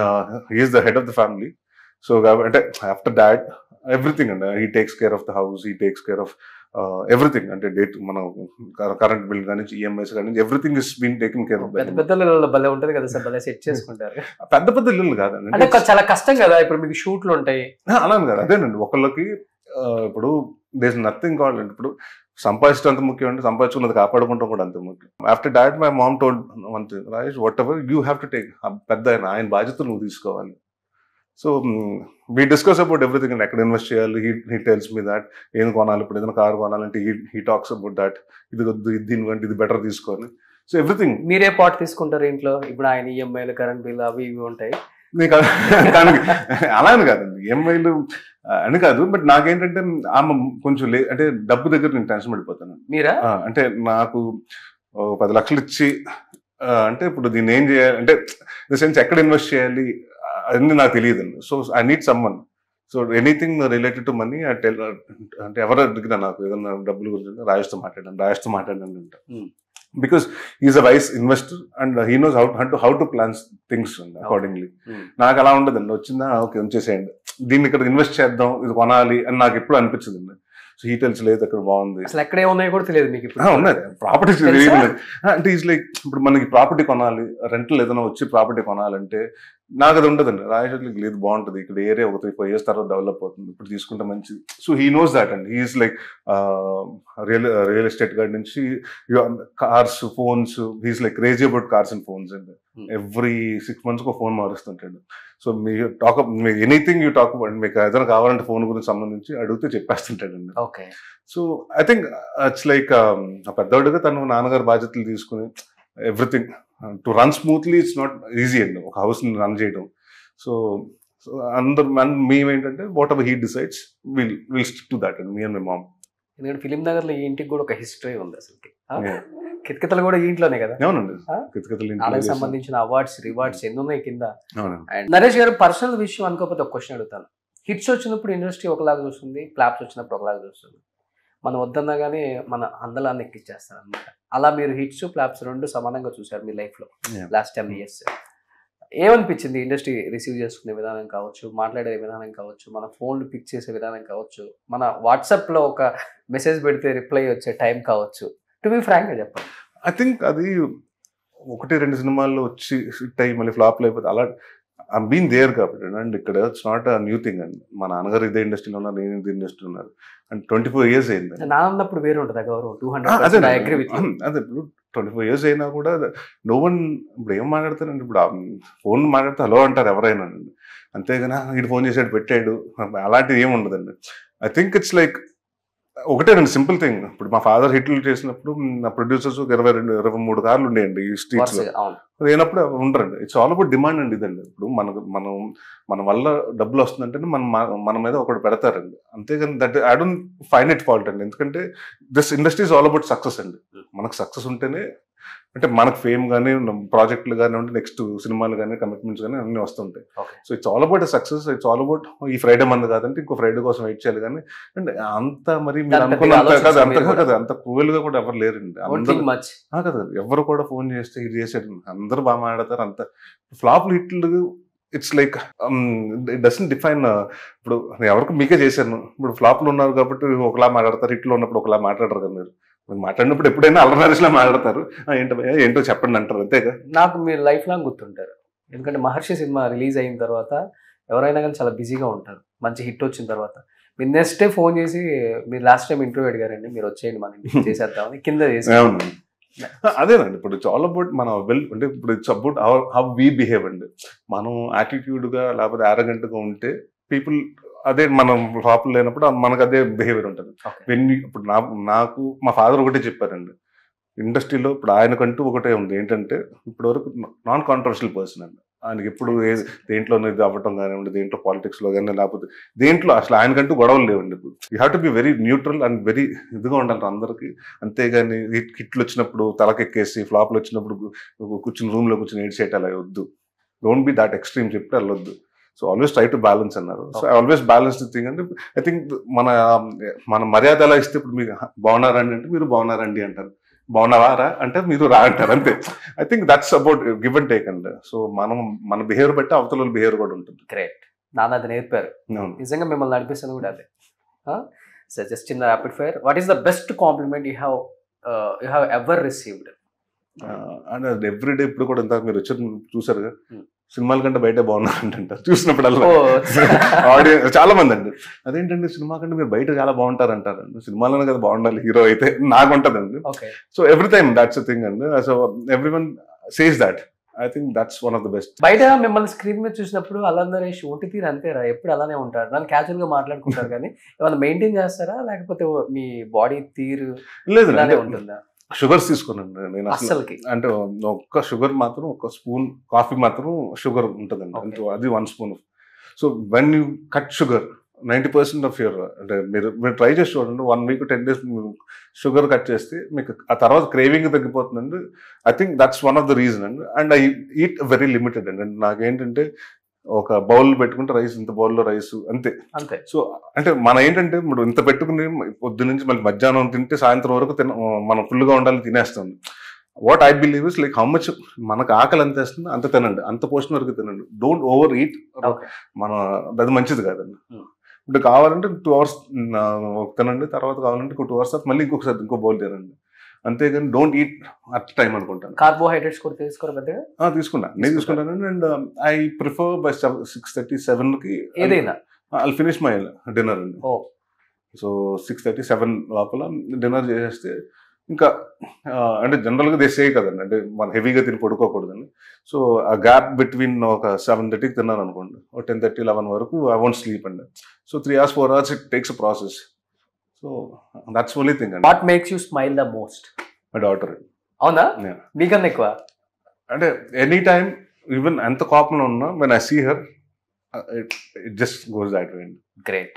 he's the head of the family so అంటే ఆఫ్టర్ దాట్ ఎవ్రీథింగ్ అండి he takes care of the house he takes care of everything అంటే డేట్ మనం కరెంట్ బిల్ కానీ ఈఎంఐస్ కానీ everything is been taking care of పెద్ద పెద్ద ఇళ్ళలో భలే ఉంటది కదా సార్ భలే సెట్ చేసుకుంటారు పెద్ద పెద్ద ఇల్లు కాదండి అంటే కొ- చాలా కష్టం కదా ఇప్పుడు మీకు షూట్లు ఉంటాయి అలా అని కాదు అదేనండి ఒకళ్ళకి ఆ, ఇప్పుడు దేస్ నథింగ్ కాల్ ఇప్పుడు సంపాదించడం అంత ముఖ్యం అంటే సంపాదించుకున్నది కాపాడుకుంటాం కూడా అంత ముఖ్యం after that my mom told one thing Rajesh whatever you have to take పెద్ద ఆయన ఆయన బాధ్యత నువ్వు తీసుకోవాలి so we discuss about everything and ఎక్కడ ఇన్వెస్ట్ చేయాలి he he tells me that ఏం కొనాలి ఇప్పుడు ఏదైనా కార్ కొనాలంటే he he talks about that ఇది వద్దు ఇది దీనికంటే ఇది బెటర్ తీసుకోవాలి సో ఎవ్రీథింగ్ మీరే పాట్ తీసుకుంటారు ఇంట్లో ఇప్పుడు ఆయన ఈఎంఐలు కరెంట్ బిల్ అవి ఇవి ఉంటాయి నీకు అది- దానికి అలా అని కాదండి ఈఎంఐలు అని కాదు బట్ నాకేంటంటే ఆమె కొంచెం లే అంటే డబ్బు దగ్గర నేను టెన్షన్ పడిపోతాను మీరా ఆ, అంటే నాకు ఓ పది లక్షలు ఇచ్చి ఆ, అంటే ఇప్పుడు దీన్ని ఏం చేయాలి అంటే సెన్స్ ఎక్కడ ఇన్వెస్ట్ చేయాలి అన్ని నాకు తెలియదండి so I need someone so anything related to money I tell అంటే ఎవరు అడిగినా నాకు ఏదైనా డబ్బులు గురించి రాజేష్తో మాట్లాడాను రాజేష్తో మాట్లాడాను అంట Hmm. Because is a wise investor and he knows how how to how to plans things accordingly Hmm. నాకు అలా ఉండదండి వచ్చిందా ఓకే ఉంచేసేయండి దీన్ని ఇక్కడ ఇన్వెస్ట్ చేద్దాం ఇది కొనాలి అని నాకు ఎప్పుడు అనిపించదండి సో హీ టెల్స్ లేదు అక్కడ బాగుంది అసలు ఎక్కడ ఏమున్నాయో కూడా తెలియదు మీకు ఇప్పుడు ఆ, ఉన్నది ప్రాపర్టీ తెలుసా? అంటే ఈజ్ లైక్ ఇప్పుడు మనకి ప్రాపర్టీ కొనాలి రెంట్లు ఏదైనా వచ్చి ప్రాపర్టీ కొనాలంటే నాకు అది ఉండదండి రాయచోట్లకి లేదు బాగుంటుంది ఇక్కడ ఏరియా ఒక త్రీ ఫైవ్ ఇయర్స్ తర్వాత డెవలప్ అవుతుంది ఇప్పుడు తీసుకుంటే మంచిది సో హీ నోస్ దాట్ అండి he's like real real estate గారి నుంచి cars phones he's like crazy about cars and phones అండి Hmm. ఎవ్రీ సిక్స్ మంత్స్ ఒక ఫోన్ మారుస్తుంటాడు so me talk me anything you talk మీకు ఏదైనా కావాలంటే ఫోన్ గురించి సంబంధించి అడిగితే చెప్పేస్తుంటాడండి okay so I think it's like పెద్దవాడిగా తను నాన్నగారు బాధ్యతలు తీసుకుని everything to run smoothly it's not easy అండి ఒక హౌస్ రన్ చేయడం సో సో అందరు మన మేమేంటంటే whatever he decides will will stick to that and me and my mom ఎందుకంటే ఫిలిం నగర్ లో ఈ ఇంటికి కూడా ఒక హిస్టరీ ఉంది అసలు కితకితలు కూడా ఈ ఇంట్లోనే కదా అవునండి ఆ? కితకితలు ఇంట్లో వాళ్ళకి చేసాం. సంబంధించిన అవార్డ్స్ రివార్డ్స్ ఎన్ని ఉన్నాయి కింద అవునండి అండ్ నరేష్ గారు పర్సనల్ విషయం అనుకోకపోతే ఒక క్వశ్చన్ అడుగుతాను హిట్స్ వచ్చినప్పుడు ఇండస్ట్రీ ఒకలాగా చూస్తుంది ఫ్లాప్స్ వచ్చినప్పుడు ఒకలాగా చూస్తుంది మనం వద్దన్నా కానీ మన అందలాన్ని ఎక్కిచ్చేస్తారు అనమాట అలా మీరు హిట్స్ ఫ్లాప్స్ రెండు సమానంగా చూశారు మీ లైఫ్ లో Yeah. లాస్ట్ టెన్ ఇయర్స్ ఏమనిపించింది ఇండస్ట్రీ రిసీవ్ చేసుకునే విధానం కావచ్చు మాట్లాడే విధానం కావచ్చు మన ఫోన్లు పిక్ చేసే విధానం కావచ్చు మన వాట్సాప్ లో ఒక మెసేజ్ పెడితే రిప్లై వచ్చే టైం కావచ్చు టు బి ఫ్రాంక్ గా చెప్పండి ఐ థింక్ అది ఒకటి రెండు సినిమాల్లో వచ్చి హిట్ అయ్యి మళ్ళీ ఫ్లాప్లు అయిపోతే అలా ఐమ్ బీన్ దేర్ కాబట్టి అండ్ ఇక్కడ it's not a new thing అండి మా నాన్నగారు ఇదే ఇండస్ట్రీలో ఉన్నారు నేను ఇదే ఇండస్ట్రీలో ఉన్నారు అండ్ ట్వంటీ ఫోర్ ఇయర్స్ అయింది నా అన్నప్పుడు వేరే ఉంటుంది గౌరవం టూ ఆ, అదే హండ్రెడ్ ఐ అగ్రి విత్ అదే ఇప్పుడు ట్వంటీ ఫోర్ ఇయర్స్ అయినా కూడా నో వన్ ఇప్పుడు ఏం మాట్లాడతారండి ఇప్పుడు ఫోన్ మాట్లాడితే హలో అంటారు ఎవరైనా అంతేగాని ఇటు ఫోన్ చేసాడు పెట్టాడు అలాంటిది ఏమి ఉండదండి ఐ థింక్ ఇట్స్ లైక్ ఒకటే రెండు సింపుల్ థింగ్ ఇప్పుడు మా ఫాదర్ హిట్లు చేసినప్పుడు నా ప్రొడ్యూసర్స్ ఇరవై రెండు ఇరవై మూడు కార్లు ఉండేయండి ఈ స్ట్రీట్స్ లో వరుసగా అవును లేనప్పుడు ఉండరండి ఇట్స్ ఆల్ అబౌట్ డిమాండ్ అండి ఇదండి ఇప్పుడు మనకు మనం మన వల్ల డబ్బులు వస్తుందంటే మన మన మీద ఒకటి పెడతారండి అంతేగాని that I don't find it fault అండి ఎందుకంటే this industry is all about success అండి మనకు సక్సెస్ ఉంటేనే అంటే మనకు ఫేమ్ కానీ ప్రాజెక్టులు కానీ ఉంటే నెక్స్ట్ సినిమాలు కానీ కమిట్మెంట్స్ కానీ అన్ని వస్తుంటాయి Okay. So it's all about success it's all about ఈ ఫ్రైడే మంది కాదంటే ఇంకో ఫ్రైడే కోసం వెయిట్ చేయాలి కానీ అంటే అంత మరి మీరు దాని పెద్దగా అనుకున్నంత కాదు ఆలోచించరు అంత మీరు కూడా. కదా అంత క్రూయల్ గా కూడా ఎవరు లేరండి డోంట్ అందరూ థింక్ మచ్ ఆ కదా ఎవరు కూడా ఫోన్ చేస్తే ఇది చేసాడు అందరూ బాగా మాట్లాడతారు అంత ఫ్లాప్ హిట్లు it's like it doesn't define ఇప్పుడు ఎవరికి మీకే చేశాను ఇప్పుడు ఫ్లాప్లు ఉన్నారు కాబట్టి ఒకలా మాట్లాడతారు హిట్లో ఉన్నప్పుడు ఒకలా మాట్లాడరు కదా మీరు మీరు మాట్లాడినప్పుడు ఎప్పుడైనా అల్లనరిసిలా మాట్లాడతారు "ఆ, ఏంటో భయ్యా, ఏంటో చెప్పండి అంటారు అంతేగా నాకు మీరు లైఫ్ లాంగ్ గుర్తుంటారు ఎందుకంటే మహర్షి సినిమా రిలీజ్ అయిన తర్వాత ఎవరైనా కానీ చాలా బిజీగా ఉంటారు మంచి హిట్ వచ్చిన తర్వాత మీరు నెక్స్ట్ డే ఫోన్ చేసి మీరు లాస్ట్ టైం ఇంటర్వ్యూ అడిగారండి మీరు వచ్చేయండి మన ఇంటికి చేసేద్దామని కింద చేసి అవును అదేనండి ఇప్పుడు ఇట్స్ ఆల్ అబౌట్ మన వెల్ అంటే ఇప్పుడు it's about how we behave అండి మనం attitude గా లేకపోతే arrogant గా ఉంటే పీపుల్ అదే మనం ఫ్లాప్ లేనప్పుడు మనకు అదే బిహేవియర్ ఉంటుంది Okay. వెన్ ఇప్పుడు నా నాకు మా ఫాదర్ ఒకటే చెప్పారండి ఇండస్ట్రీలో ఇప్పుడు ఆయనకంటూ ఒకటే ఉంది ఏంటంటే ఇప్పటి వరకు నాన్ కాంట్రవర్షియల్ పర్సన్ అండి ఆయనకి ఎప్పుడు ఏ దేంట్లో ఇది అవ్వటం కానివ్వండి దేంట్లో పాలిటిక్స్ లో కానీ లేకపోతే దేంట్లో అసలు ఆయనకంటూ గొడవలు లేవండి ఇప్పుడు you have to be very neutral and very ఇదిగా ఉండాలి అందరికి అంతేగాని హిట్ హిట్లు వచ్చినప్పుడు తలకెక్కేసి ఫ్లాప్లు వచ్చినప్పుడు కు- కూర్చుని రూమ్ లో కూర్చుని ఏడ్ చేయటం అలా వద్దు డోంట్ బి దాట్ ఎక్స్ట్రీమ్ చెప్తే వెళ్ళొద్దు so always try to balance అన్నారు so I always balance thing అంటే ఐ థింక్ మన మన మర్యాద ఎలా ఇస్తే ఇప్పుడు మీరు బాగున్నారండి అంటే మీరు బాగున్నారండి అంటారు బాగున్నావారా అంటే మీరు రా అంటారు అంతే I think that's about give and take అండి సో మనం మన బిహేవియర్ బట్టి అవతల బిహేవియర్ కూడా ఉంటుంది గ్రేట్ నాన్న అది నేర్పారు అవును. నిజంగా మిమ్మల్ని నడిపిస్తుంది కూడా అదే so just in the rapid fire what is the best compliment you have you have ever received and everyday ఇప్పుడు కూడా ఇంత మీరు వచ్చి చూసారుగా Hmm. సినిమాల కంటే బయట బాగున్నారు అంటారు చూసినప్పుడల్లా ఓ ఆడియన్స్ చాలా మంది అండి అదేంటండి సినిమా కంటే మీరు బయట చాలా బాగుంటారు అంటారు సినిమాలోనే కదా బాగుండాలి హీరో అయితే నాకు ఉంటదండి okay so every time that's thing అండి so every one says that I think that's one of the best బయట మిమ్మల్ని స్క్రీన్ మీద చూసినప్పుడు అలా నరేష్ ఒంటి తీరు అంతేరా ఎప్పుడు అలానే ఉంటారు నన్ను క్యాజువల్ గా మాట్లాడుకుంటారు కానీ ఏమైనా మెయింటైన్ చేస్తారా లేకపోతే మీ బాడీ తీరు లేదు ఇలానే ఉంటుందా షుగర్స్ తీసుకున్నాను నేను అసలు అస్సలకి అంటే ఒక్క షుగర్ మాత్రం ఒక స్పూన్ కాఫీ మాత్రం షుగర్ ఉంటుందండి Okay. అంటే అది one spoon so when you cut sugar ninety percent of your అంటే మీరు మీరు ట్రై చేసి చూడండి one week ten days sugar cut చేస్తే మీకు ఆ తర్వాత క్రేవింగ్ తగ్గిపోతుందండి I think that's one of the reason అండి and I eat very limited అండి అంటే నాకేంటంటే ఒక బౌల్ పెట్టుకుంటే రైస్ ఇంత బౌల్లో రైస్ అంతే అంతే సో అంటే మన ఏంటంటే ఇప్పుడు ఇంత పెట్టుకుని పొద్దు నుంచి మళ్ళీ మధ్యాహ్నం తింటే సాయంత్రం వరకు తిన మనం ఫుల్గా ఉండాలి తినేస్తాం what I believe is like how much మనకు ఆకలి ఎంత వేస్తుందో అంత తినండి అంత పోషన్ వరకు తినండి డోంట్ ఓవర్ ఈట్ ఓకే మన అది మంచిది కాదండి Hmm. ఇప్పుడు కావాలంటే టూ అవర్స్ తినండి తర్వాత కావాలంటే టూ అవర్స్ తర్వాత మళ్ళీ ఇంకొకసారి ఇంకో బౌల్ తినండి అంతేగాని డోంట్ ఈట్ అట్ టైం అనుకుంటాను కార్బోహైడ్రేట్స్ కూడా తీసుకోరు పెద్దగా ఆ, తీసుకున్నా నేను తీసుకుంటాను and I prefer by six thirty seven కి ఏదైనా ఐ ఫినిష్ మై డిన్నర్ అండి oh so six thirty seven లోపల డిన్నర్ చేసేస్తే ఇంకా ఆ, అంటే జనరల్గా దేశే కదండి అంటే మనం హెవీగా తిని పడుకోకూడదండి సో ఆ గ్యాప్ బిట్వీన్ ఒక సెవెన్ థర్టీకి తిన్నాను అనుకోండి ఒక టెన్ థర్టీ లెవెన్ వరకు ఐ వోంట్ స్లీప్ అండి so three hours four hours it takes a process so that's only thing అండి what makes you smile the most my daughter అవునా Yeah. మీకన్నా ఎక్కువ అంటే ఎనీ టైమ్ ఈవెన్ ఎంత కోపంలో ఉన్నా when I see her it just goes that way అండి great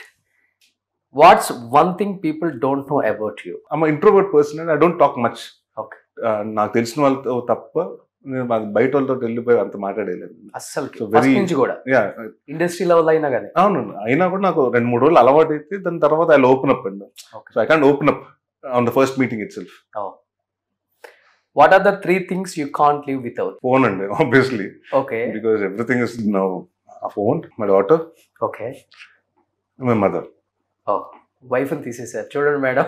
what's one thing people don't know about you I'm introvert person and I don't talk much Okay. నాకు తెలిసిన వాళ్ళతో తప్ప నేను మాది బయట వాళ్ళతో వెళ్ళిపోయి అంత మాట్లాడేయలేదు అస్సలు So very- నుంచి కూడా యా ఇండస్ట్రీ లెవెల్ అయినా కానీ అవును అయినా కూడా నాకు రెండు మూడు రోజులు అలవాటు అయితే దాని తర్వాత ఐ ఓపెన్ అప్ అండి Okay. So I can't open up on the first meeting itself what are the three things you can't live without phone అండి obviously okay because everything is now uh phone my daughter okay my mother wife తీసేసారు చూడండి madam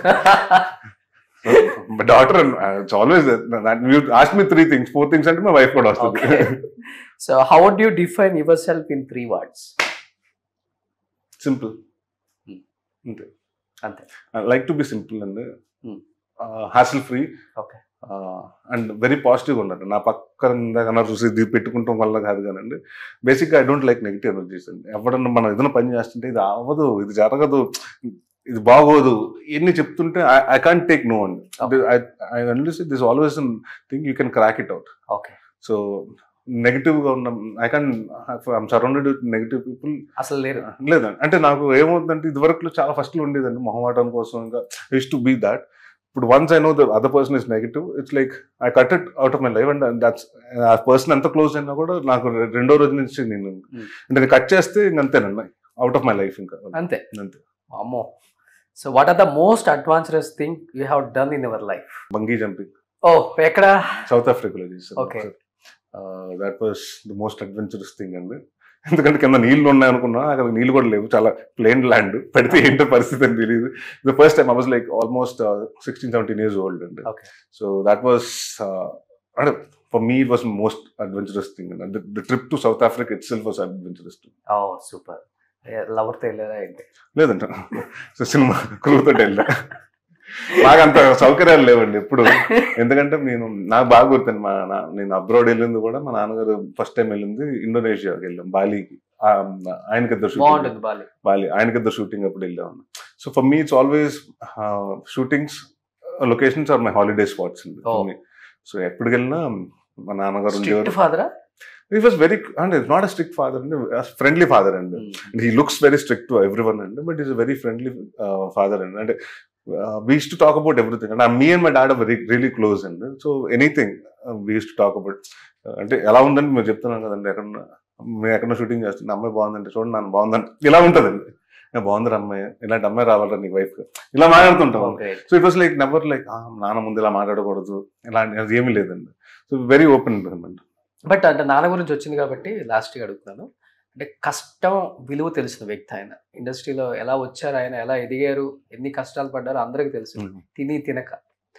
my daughter it's always ask me three things four things అంటే my wife కూడా వస్తుంది Okay. So how would you define your self in three words simple Hmm. అంతే అంతే like to be simple అండి Hmm. Hassle free Okay. And very పాజిటివ్గా ఉండండి నా పక్కన ఇందాక చూసి ఇది పెట్టుకుంటాం వల్ల కాదు కానండి బేసిక్గా I don't like negative energies అండి ఎవడన్నా మనం ఏదైనా పని చేస్తుంటే ఇది అవ్వదు ఇది జరగదు ఇది బాగోదు ఇవన్నీ చెప్తుంటే ఐ కాంట్ టేక్ నో అండి Okay. I understand this always think you can crack it out okay so నెగిటివ్గా ఉన్న I can I'm surrounded with negative people అసలు లేరు లేదండి అంటే నాకు ఏమవుతుందంటే ఇది వరకు చాలా ఫస్ట్లో ఉండేదండి మొహమాటం కోసం ఇంకా ఇస్ టు బీ దాట్ ఇప్పుడు once I know the other person is negative it's like I cut it out of my life and that's uh person ఎంత క్లోజ్ అయినా కూడా నాకు రె- రెండో రోజు నుంచి నేను అంటే నేను కట్ చేస్తే ఇంక అంతేనండి అవుట్ ఆఫ్ మై లైఫ్ ఇంకా అంతే అంతే అమ్మో so what are the most advanced thing you have done in your life bungee jumping ఓ ఎక్కడ సౌత్ ఆఫ్రికాలో చేశాను Okay. That was the most adventurous thing అండి ఎందుకంటే కింద నీళ్లు ఉన్నాయి అనుకున్నా అక్కడ నీళ్ళు కూడా లేవు చాలా ప్లేన్ ల్యాండ్ పెడితే ఏంటో పరిస్థితి అని తెలియదు the first time I was like almost sixteen seventeen years old అండి Okay. సో దాట్ వాస్ అంటే for me it was most adventurous thing అండి the trip to South Africa itself was adventurous oh super లవర్తో వెళ్ళారా ఏంటి లేదంట so cinema క్రూతో వెళ్ళా బాగా అంత సౌకర్యాలు లేవండి ఎప్పుడు ఎందుకంటే నేను నాకు బాగా గుర్తుంది మా నా- నేను అబ్రాడ్ వెళ్ళింది కూడా మా నాన్నగారు ఫస్ట్ టైం వెళ్ళింది ఇండోనేషియాకి వెళ్ళాం బాలీకి ఆ, ఆయనకి ఇద్దరు షూటింగ్ బాగుంటుంది బాలి బాలి ఆయనకి ఇద్దరు షూటింగ్ అప్పుడు వెళ్ళాము so for me it's always shootings locations are my holiday spots అండి Oh. సో ఎప్పటికి వెళ్ళినా మా నాన్నగారు స్ట్రిక్ట్ ఉండేవారు ఫాదరా ఇట్ వాస్ వెరీ అంటే నాట్ అ స్ట్రిక్ట్ ఫాదర్ అండి ఫ్రెండ్లీ ఫాదర్ అండి he looks very strict to everyone అండి but is very friendly father అండి అంటే we use to talk about everything అంటే me and my dad very really close అండి so anything we use to talk about అంటే ఎలా ఉందని మీరు చెప్తున్నాను కదండి ఎక్కడ మేము ఎక్కడ షూటింగ్ చేస్తున్నా అమ్మాయి బాగుందంటే చూడండి నన్ను బాగుందంటే ఇలా ఉంటుందండి "ఏ, బాగుందిరా అమ్మాయి ఇలాంటి అమ్మాయి రావాలరా నీ వైఫ్ ఇలా మాట్లాడుతుంటాం okay so it was like never like నాన్న ముందు ఇలా మాట్లాడకూడదు ఇలాంటి అది ఏమీ లేదండి సో వెరీ ఓపెన్ అనమాట బట్ అంటే నాన్న గురించి వచ్చింది కాబట్టి లాస్ట్గా అడుగుతున్నాను అంటే కష్టం విలువ తెలిసిన వ్యక్తి ఆయన ఇండస్ట్రీలో ఎలా వచ్చారు ఆయన ఎలా ఎదిగారు ఎన్ని కష్టాలు పడ్డారో అందరికీ తెలుసు తిని తినక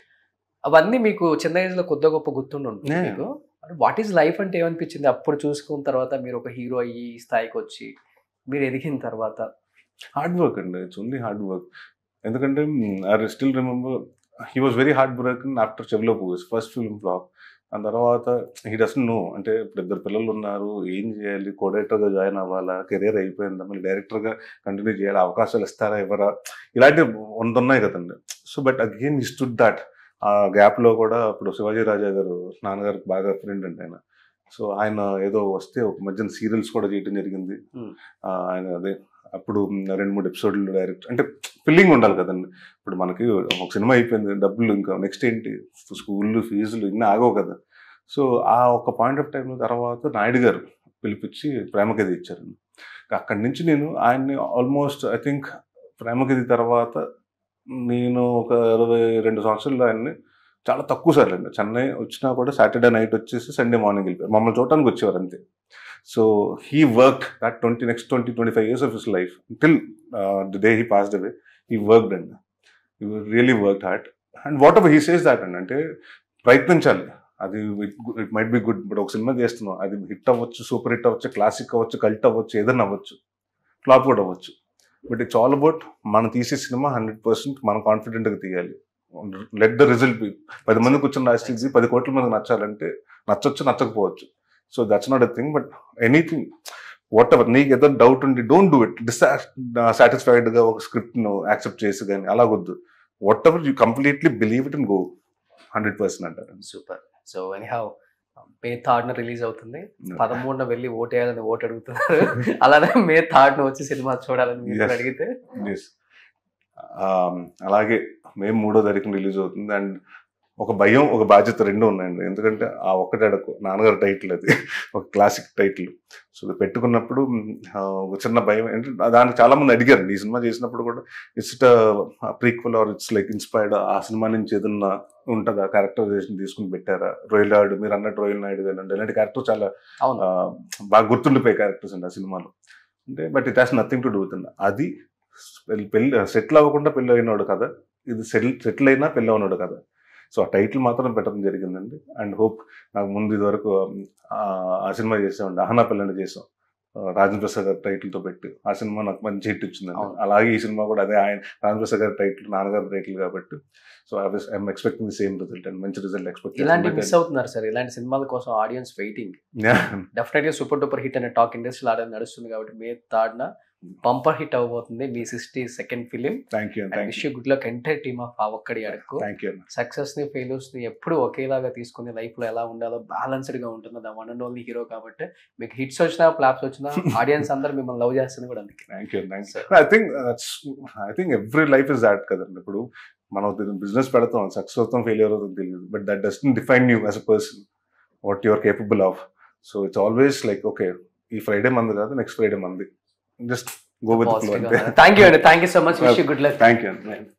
అవన్నీ మీకు చిన్న ఏజ్ లో కొద్ది గొప్ప గుర్తుండి ఉంటుంది Yeah. మీకు వాట్ ఈస్ లైఫ్ అంటే ఏమనిపించింది అప్పుడు చూసుకున్న తర్వాత మీరు ఒక హీరో అయ్యి ఈ స్థాయికి వచ్చి మీరు ఎదిగిన తర్వాత హార్డ్ వర్క్ అండి ఇట్స్ ఓన్లీ హార్డ్ వర్క్ ఎందుకంటే I still remember he was very hard work after చెవిలో పూస్ ఫస్ట్ ఫిల్మ్ బ్లాగ్ ఆ తర్వాత హీ డస్ నో అంటే ఇప్పుడు ఇద్దరు పిల్లలు ఉన్నారు ఏం చేయాలి కోడేటర్గా జాయిన్ అవ్వాలా కెరీర్ అయిపోయిందా మళ్ళీ డైరెక్టర్గా కంటిన్యూ చేయాలి అవకాశాలు ఇస్తారా ఎవరా ఇలాంటివి వంద ఉన్నాయి కదండి సో బట్ అగైన్ ఈ స్టుడ్ దట్ ఆ గ్యాప్లో కూడా ఇప్పుడు శివాజీ రాజా గారు నాన్నగారికి బాగా ఫ్రెండ్ అండి ఆయన సో ఆయన ఏదో వస్తే ఒక మధ్యన సీరియల్స్ కూడా చేయడం జరిగింది Hmm. ఆ, ఆయన అదే అప్పుడు రెండు మూడు ఎపిసోడ్లు డైరెక్ట్ అంటే ఫిల్లింగ్ ఉండాలి కదండి ఇప్పుడు మనకి ఒక సినిమా అయిపోయింది డబ్బులు ఇంకా నెక్స్ట్ ఏంటి స్కూళ్ళు ఫీజులు ఇన్ని ఆగవు కదా సో ఆ ఒక పాయింట్ ఆఫ్ టైం తర్వాత నాయుడు గారు పిలిపించి ప్రేమగది ఇచ్చారండి అక్కడి నుంచి నేను ఆయన్ని ఆల్మోస్ట్ ఐ థింక్ ప్రేమగది తర్వాత నేను ఒక ఇరవై రెండు సంవత్సరాలు ఆయన్ని చాలా తక్కువ సార్లు అండి చెన్నై వచ్చినా కూడా సాటర్డే నైట్ వచ్చేసి సండే మార్నింగ్ వెళ్ళిపోయారు మమ్మల్ని చూడటానికి వచ్చేవారు అంతే so he work that twenty next twenty twenty five years of his life till the day he passed away he worked అండి he really work heart and whatever he says that అండి అంటే ప్రయత్నించాలి అది it might be good but ఒక cinema చేస్తున్నాం అది hit అవ్వచ్చు super hit అవ్వచ్చు క్లాసిక్ అవ్వచ్చు కల్ట్ అవ్వచ్చు ఏదైనా అవ్వచ్చు ఫ్లాప్ కూడా అవ్వచ్చు బట్ ఇట్స్ ఆల్ అబౌట్ మనం తీసే సినిమా హండ్రెడ్ పర్సెంట్ మనం కాన్ఫిడెంట్గా తీయాలి లెట్ ద రిజల్ట్ బి పది మంది కూర్చొని రాసి పది కోట్ల మంది నచ్చాలంటే నచ్చొచ్చు నచ్చకపోవచ్చు so that's not a thing but anything whatever నీకు ఏదో డౌట్ ఉండి డోంట్ డూ ఇట్ డిస్ సాటిస్ఫైడ్గా ఒక స్క్రిప్ట్ను యాక్సెప్ట్ చేసి కానీ అలాగొద్దు whatever you completely believe it and go hundred percent అంటారు super so anyhow May third న రిలీజ్ అవుతుంది పదమూడున వెళ్ళి ఓట్ వేయాలని ఓట్ అడుగుతున్నారు అలానే మే థర్డ్ న వచ్చి సినిమా చూడాలని మీరు Yes. అడిగితే Yes. Um, అలాగే మేము మూడో తారీఖున రిలీజ్ అవుతుంది అండ్ ఒక భయం ఒక బాధ్యత రెండు ఉన్నాయండి ఎందుకంటే ఆ ఒక్కటే అడకు నాన్నగారు టైటిల్ అది ఒక క్లాసిక్ టైటిల్ సో అది పెట్టుకున్నప్పుడు మ్, ఆ, ఒక చిన్న భయం అంటే దానికి చాలా మంది అడిగారు ఈ సినిమా చేసినప్పుడు కూడా it's prequel or it's like inspired ఆ సినిమా నుంచి ఏదన్నా ఉంటుందా క్యారెక్టరైజేషన్ తీసుకుని పెట్టారా రోయల్ నాయుడు మీరు అన్నట్టు రోయల్ నాయుడు కానీ ఇలాంటి క్యారెక్టర్ చాలా అవును ఆ, బాగా గుర్తుండిపోయే క్యారెక్టర్స్ అండి ఆ సినిమాలో అంటే but it has nothing to do with అది పెళ్ళి- పెళ్ళి సెటిల్ అవ్వకుండా పెళ్ళి అయినాడు కదా ఇది సెటిల్ సెటిల్ అయినా పెళ్ళి అవునాడు కదా సో ఆ టైటిల్ మాత్రం పెట్టడం జరిగిందండి అండ్ హోప్ నాకు ముందు ఇది వరకు ఆ సినిమా చేసామండి అహనా పిల్లని చేసాం ఆ, రాజేంద్ర ప్రసాద్ గారి టైటిల్ తో పెట్టి ఆ సినిమా నాకు మంచి హిట్ ఇచ్చిందండి అవును. అలాగే ఈ సినిమా కూడా అదే ఆయన రాజేంద్ర ప్రసాద్ గారి టైటిల్ నాన్నగారి టైటిల్ కాబట్టి so I'm expecting the same result and మంచి రిజల్ట్ ఎక్స్పెక్ట్ ఇలాంటి మిస్ అవుతున్నారు సార్ ఇలాంటి సినిమాల కోసం ఆడియన్స్ వెయిటింగ్ డెఫినెట్ గా సూపర్ డూపర్ హిట్ అనే టాక్ ఇండస్ట్రీలో ఆడే నడుస్తుంది కాబట్టి మే థర్డ్ న బంపర్ హిట్ అవబోతుంది మీ sixty second film thank you and thank wish you you good luck entire team of ఆ ఒక్కడి అడుగు థ్యాంక్ యూ సక్సెస్ ని ఫెయిల్యూర్స్ ని ఎప్పుడు ఒకేలాగా తీసుకుని లైఫ్ లో ఎలా ఉండాలో బ్యాలెన్స్డ్ గా ఉంటుంది the one and only hero కాబట్టి మీకు హిట్స్ వచ్చినా ఫ్లాప్స్ వచ్చినా ఆడియన్స్ అందరు మిమ్మల్ని లవ్ చేస్తుంది కూడా అందుకే thank you thank So, I think I think every life is that కదండి ఇప్పుడు మనం బిజినెస్ పెడతాం సక్సెస్ అవుతాం ఫెయిలియర్ అవుతాం తెలియదు but that does define you as a person what you are capable of so it's always like okay ఈ Friday మంది కాదు నెక్స్ట్ ఫ్రైడే మంది జస్ట్ గో విత్ positive గా ఉన్నారు. థ్యాంక్ యూ అండి thank you so much wish you good luck thank you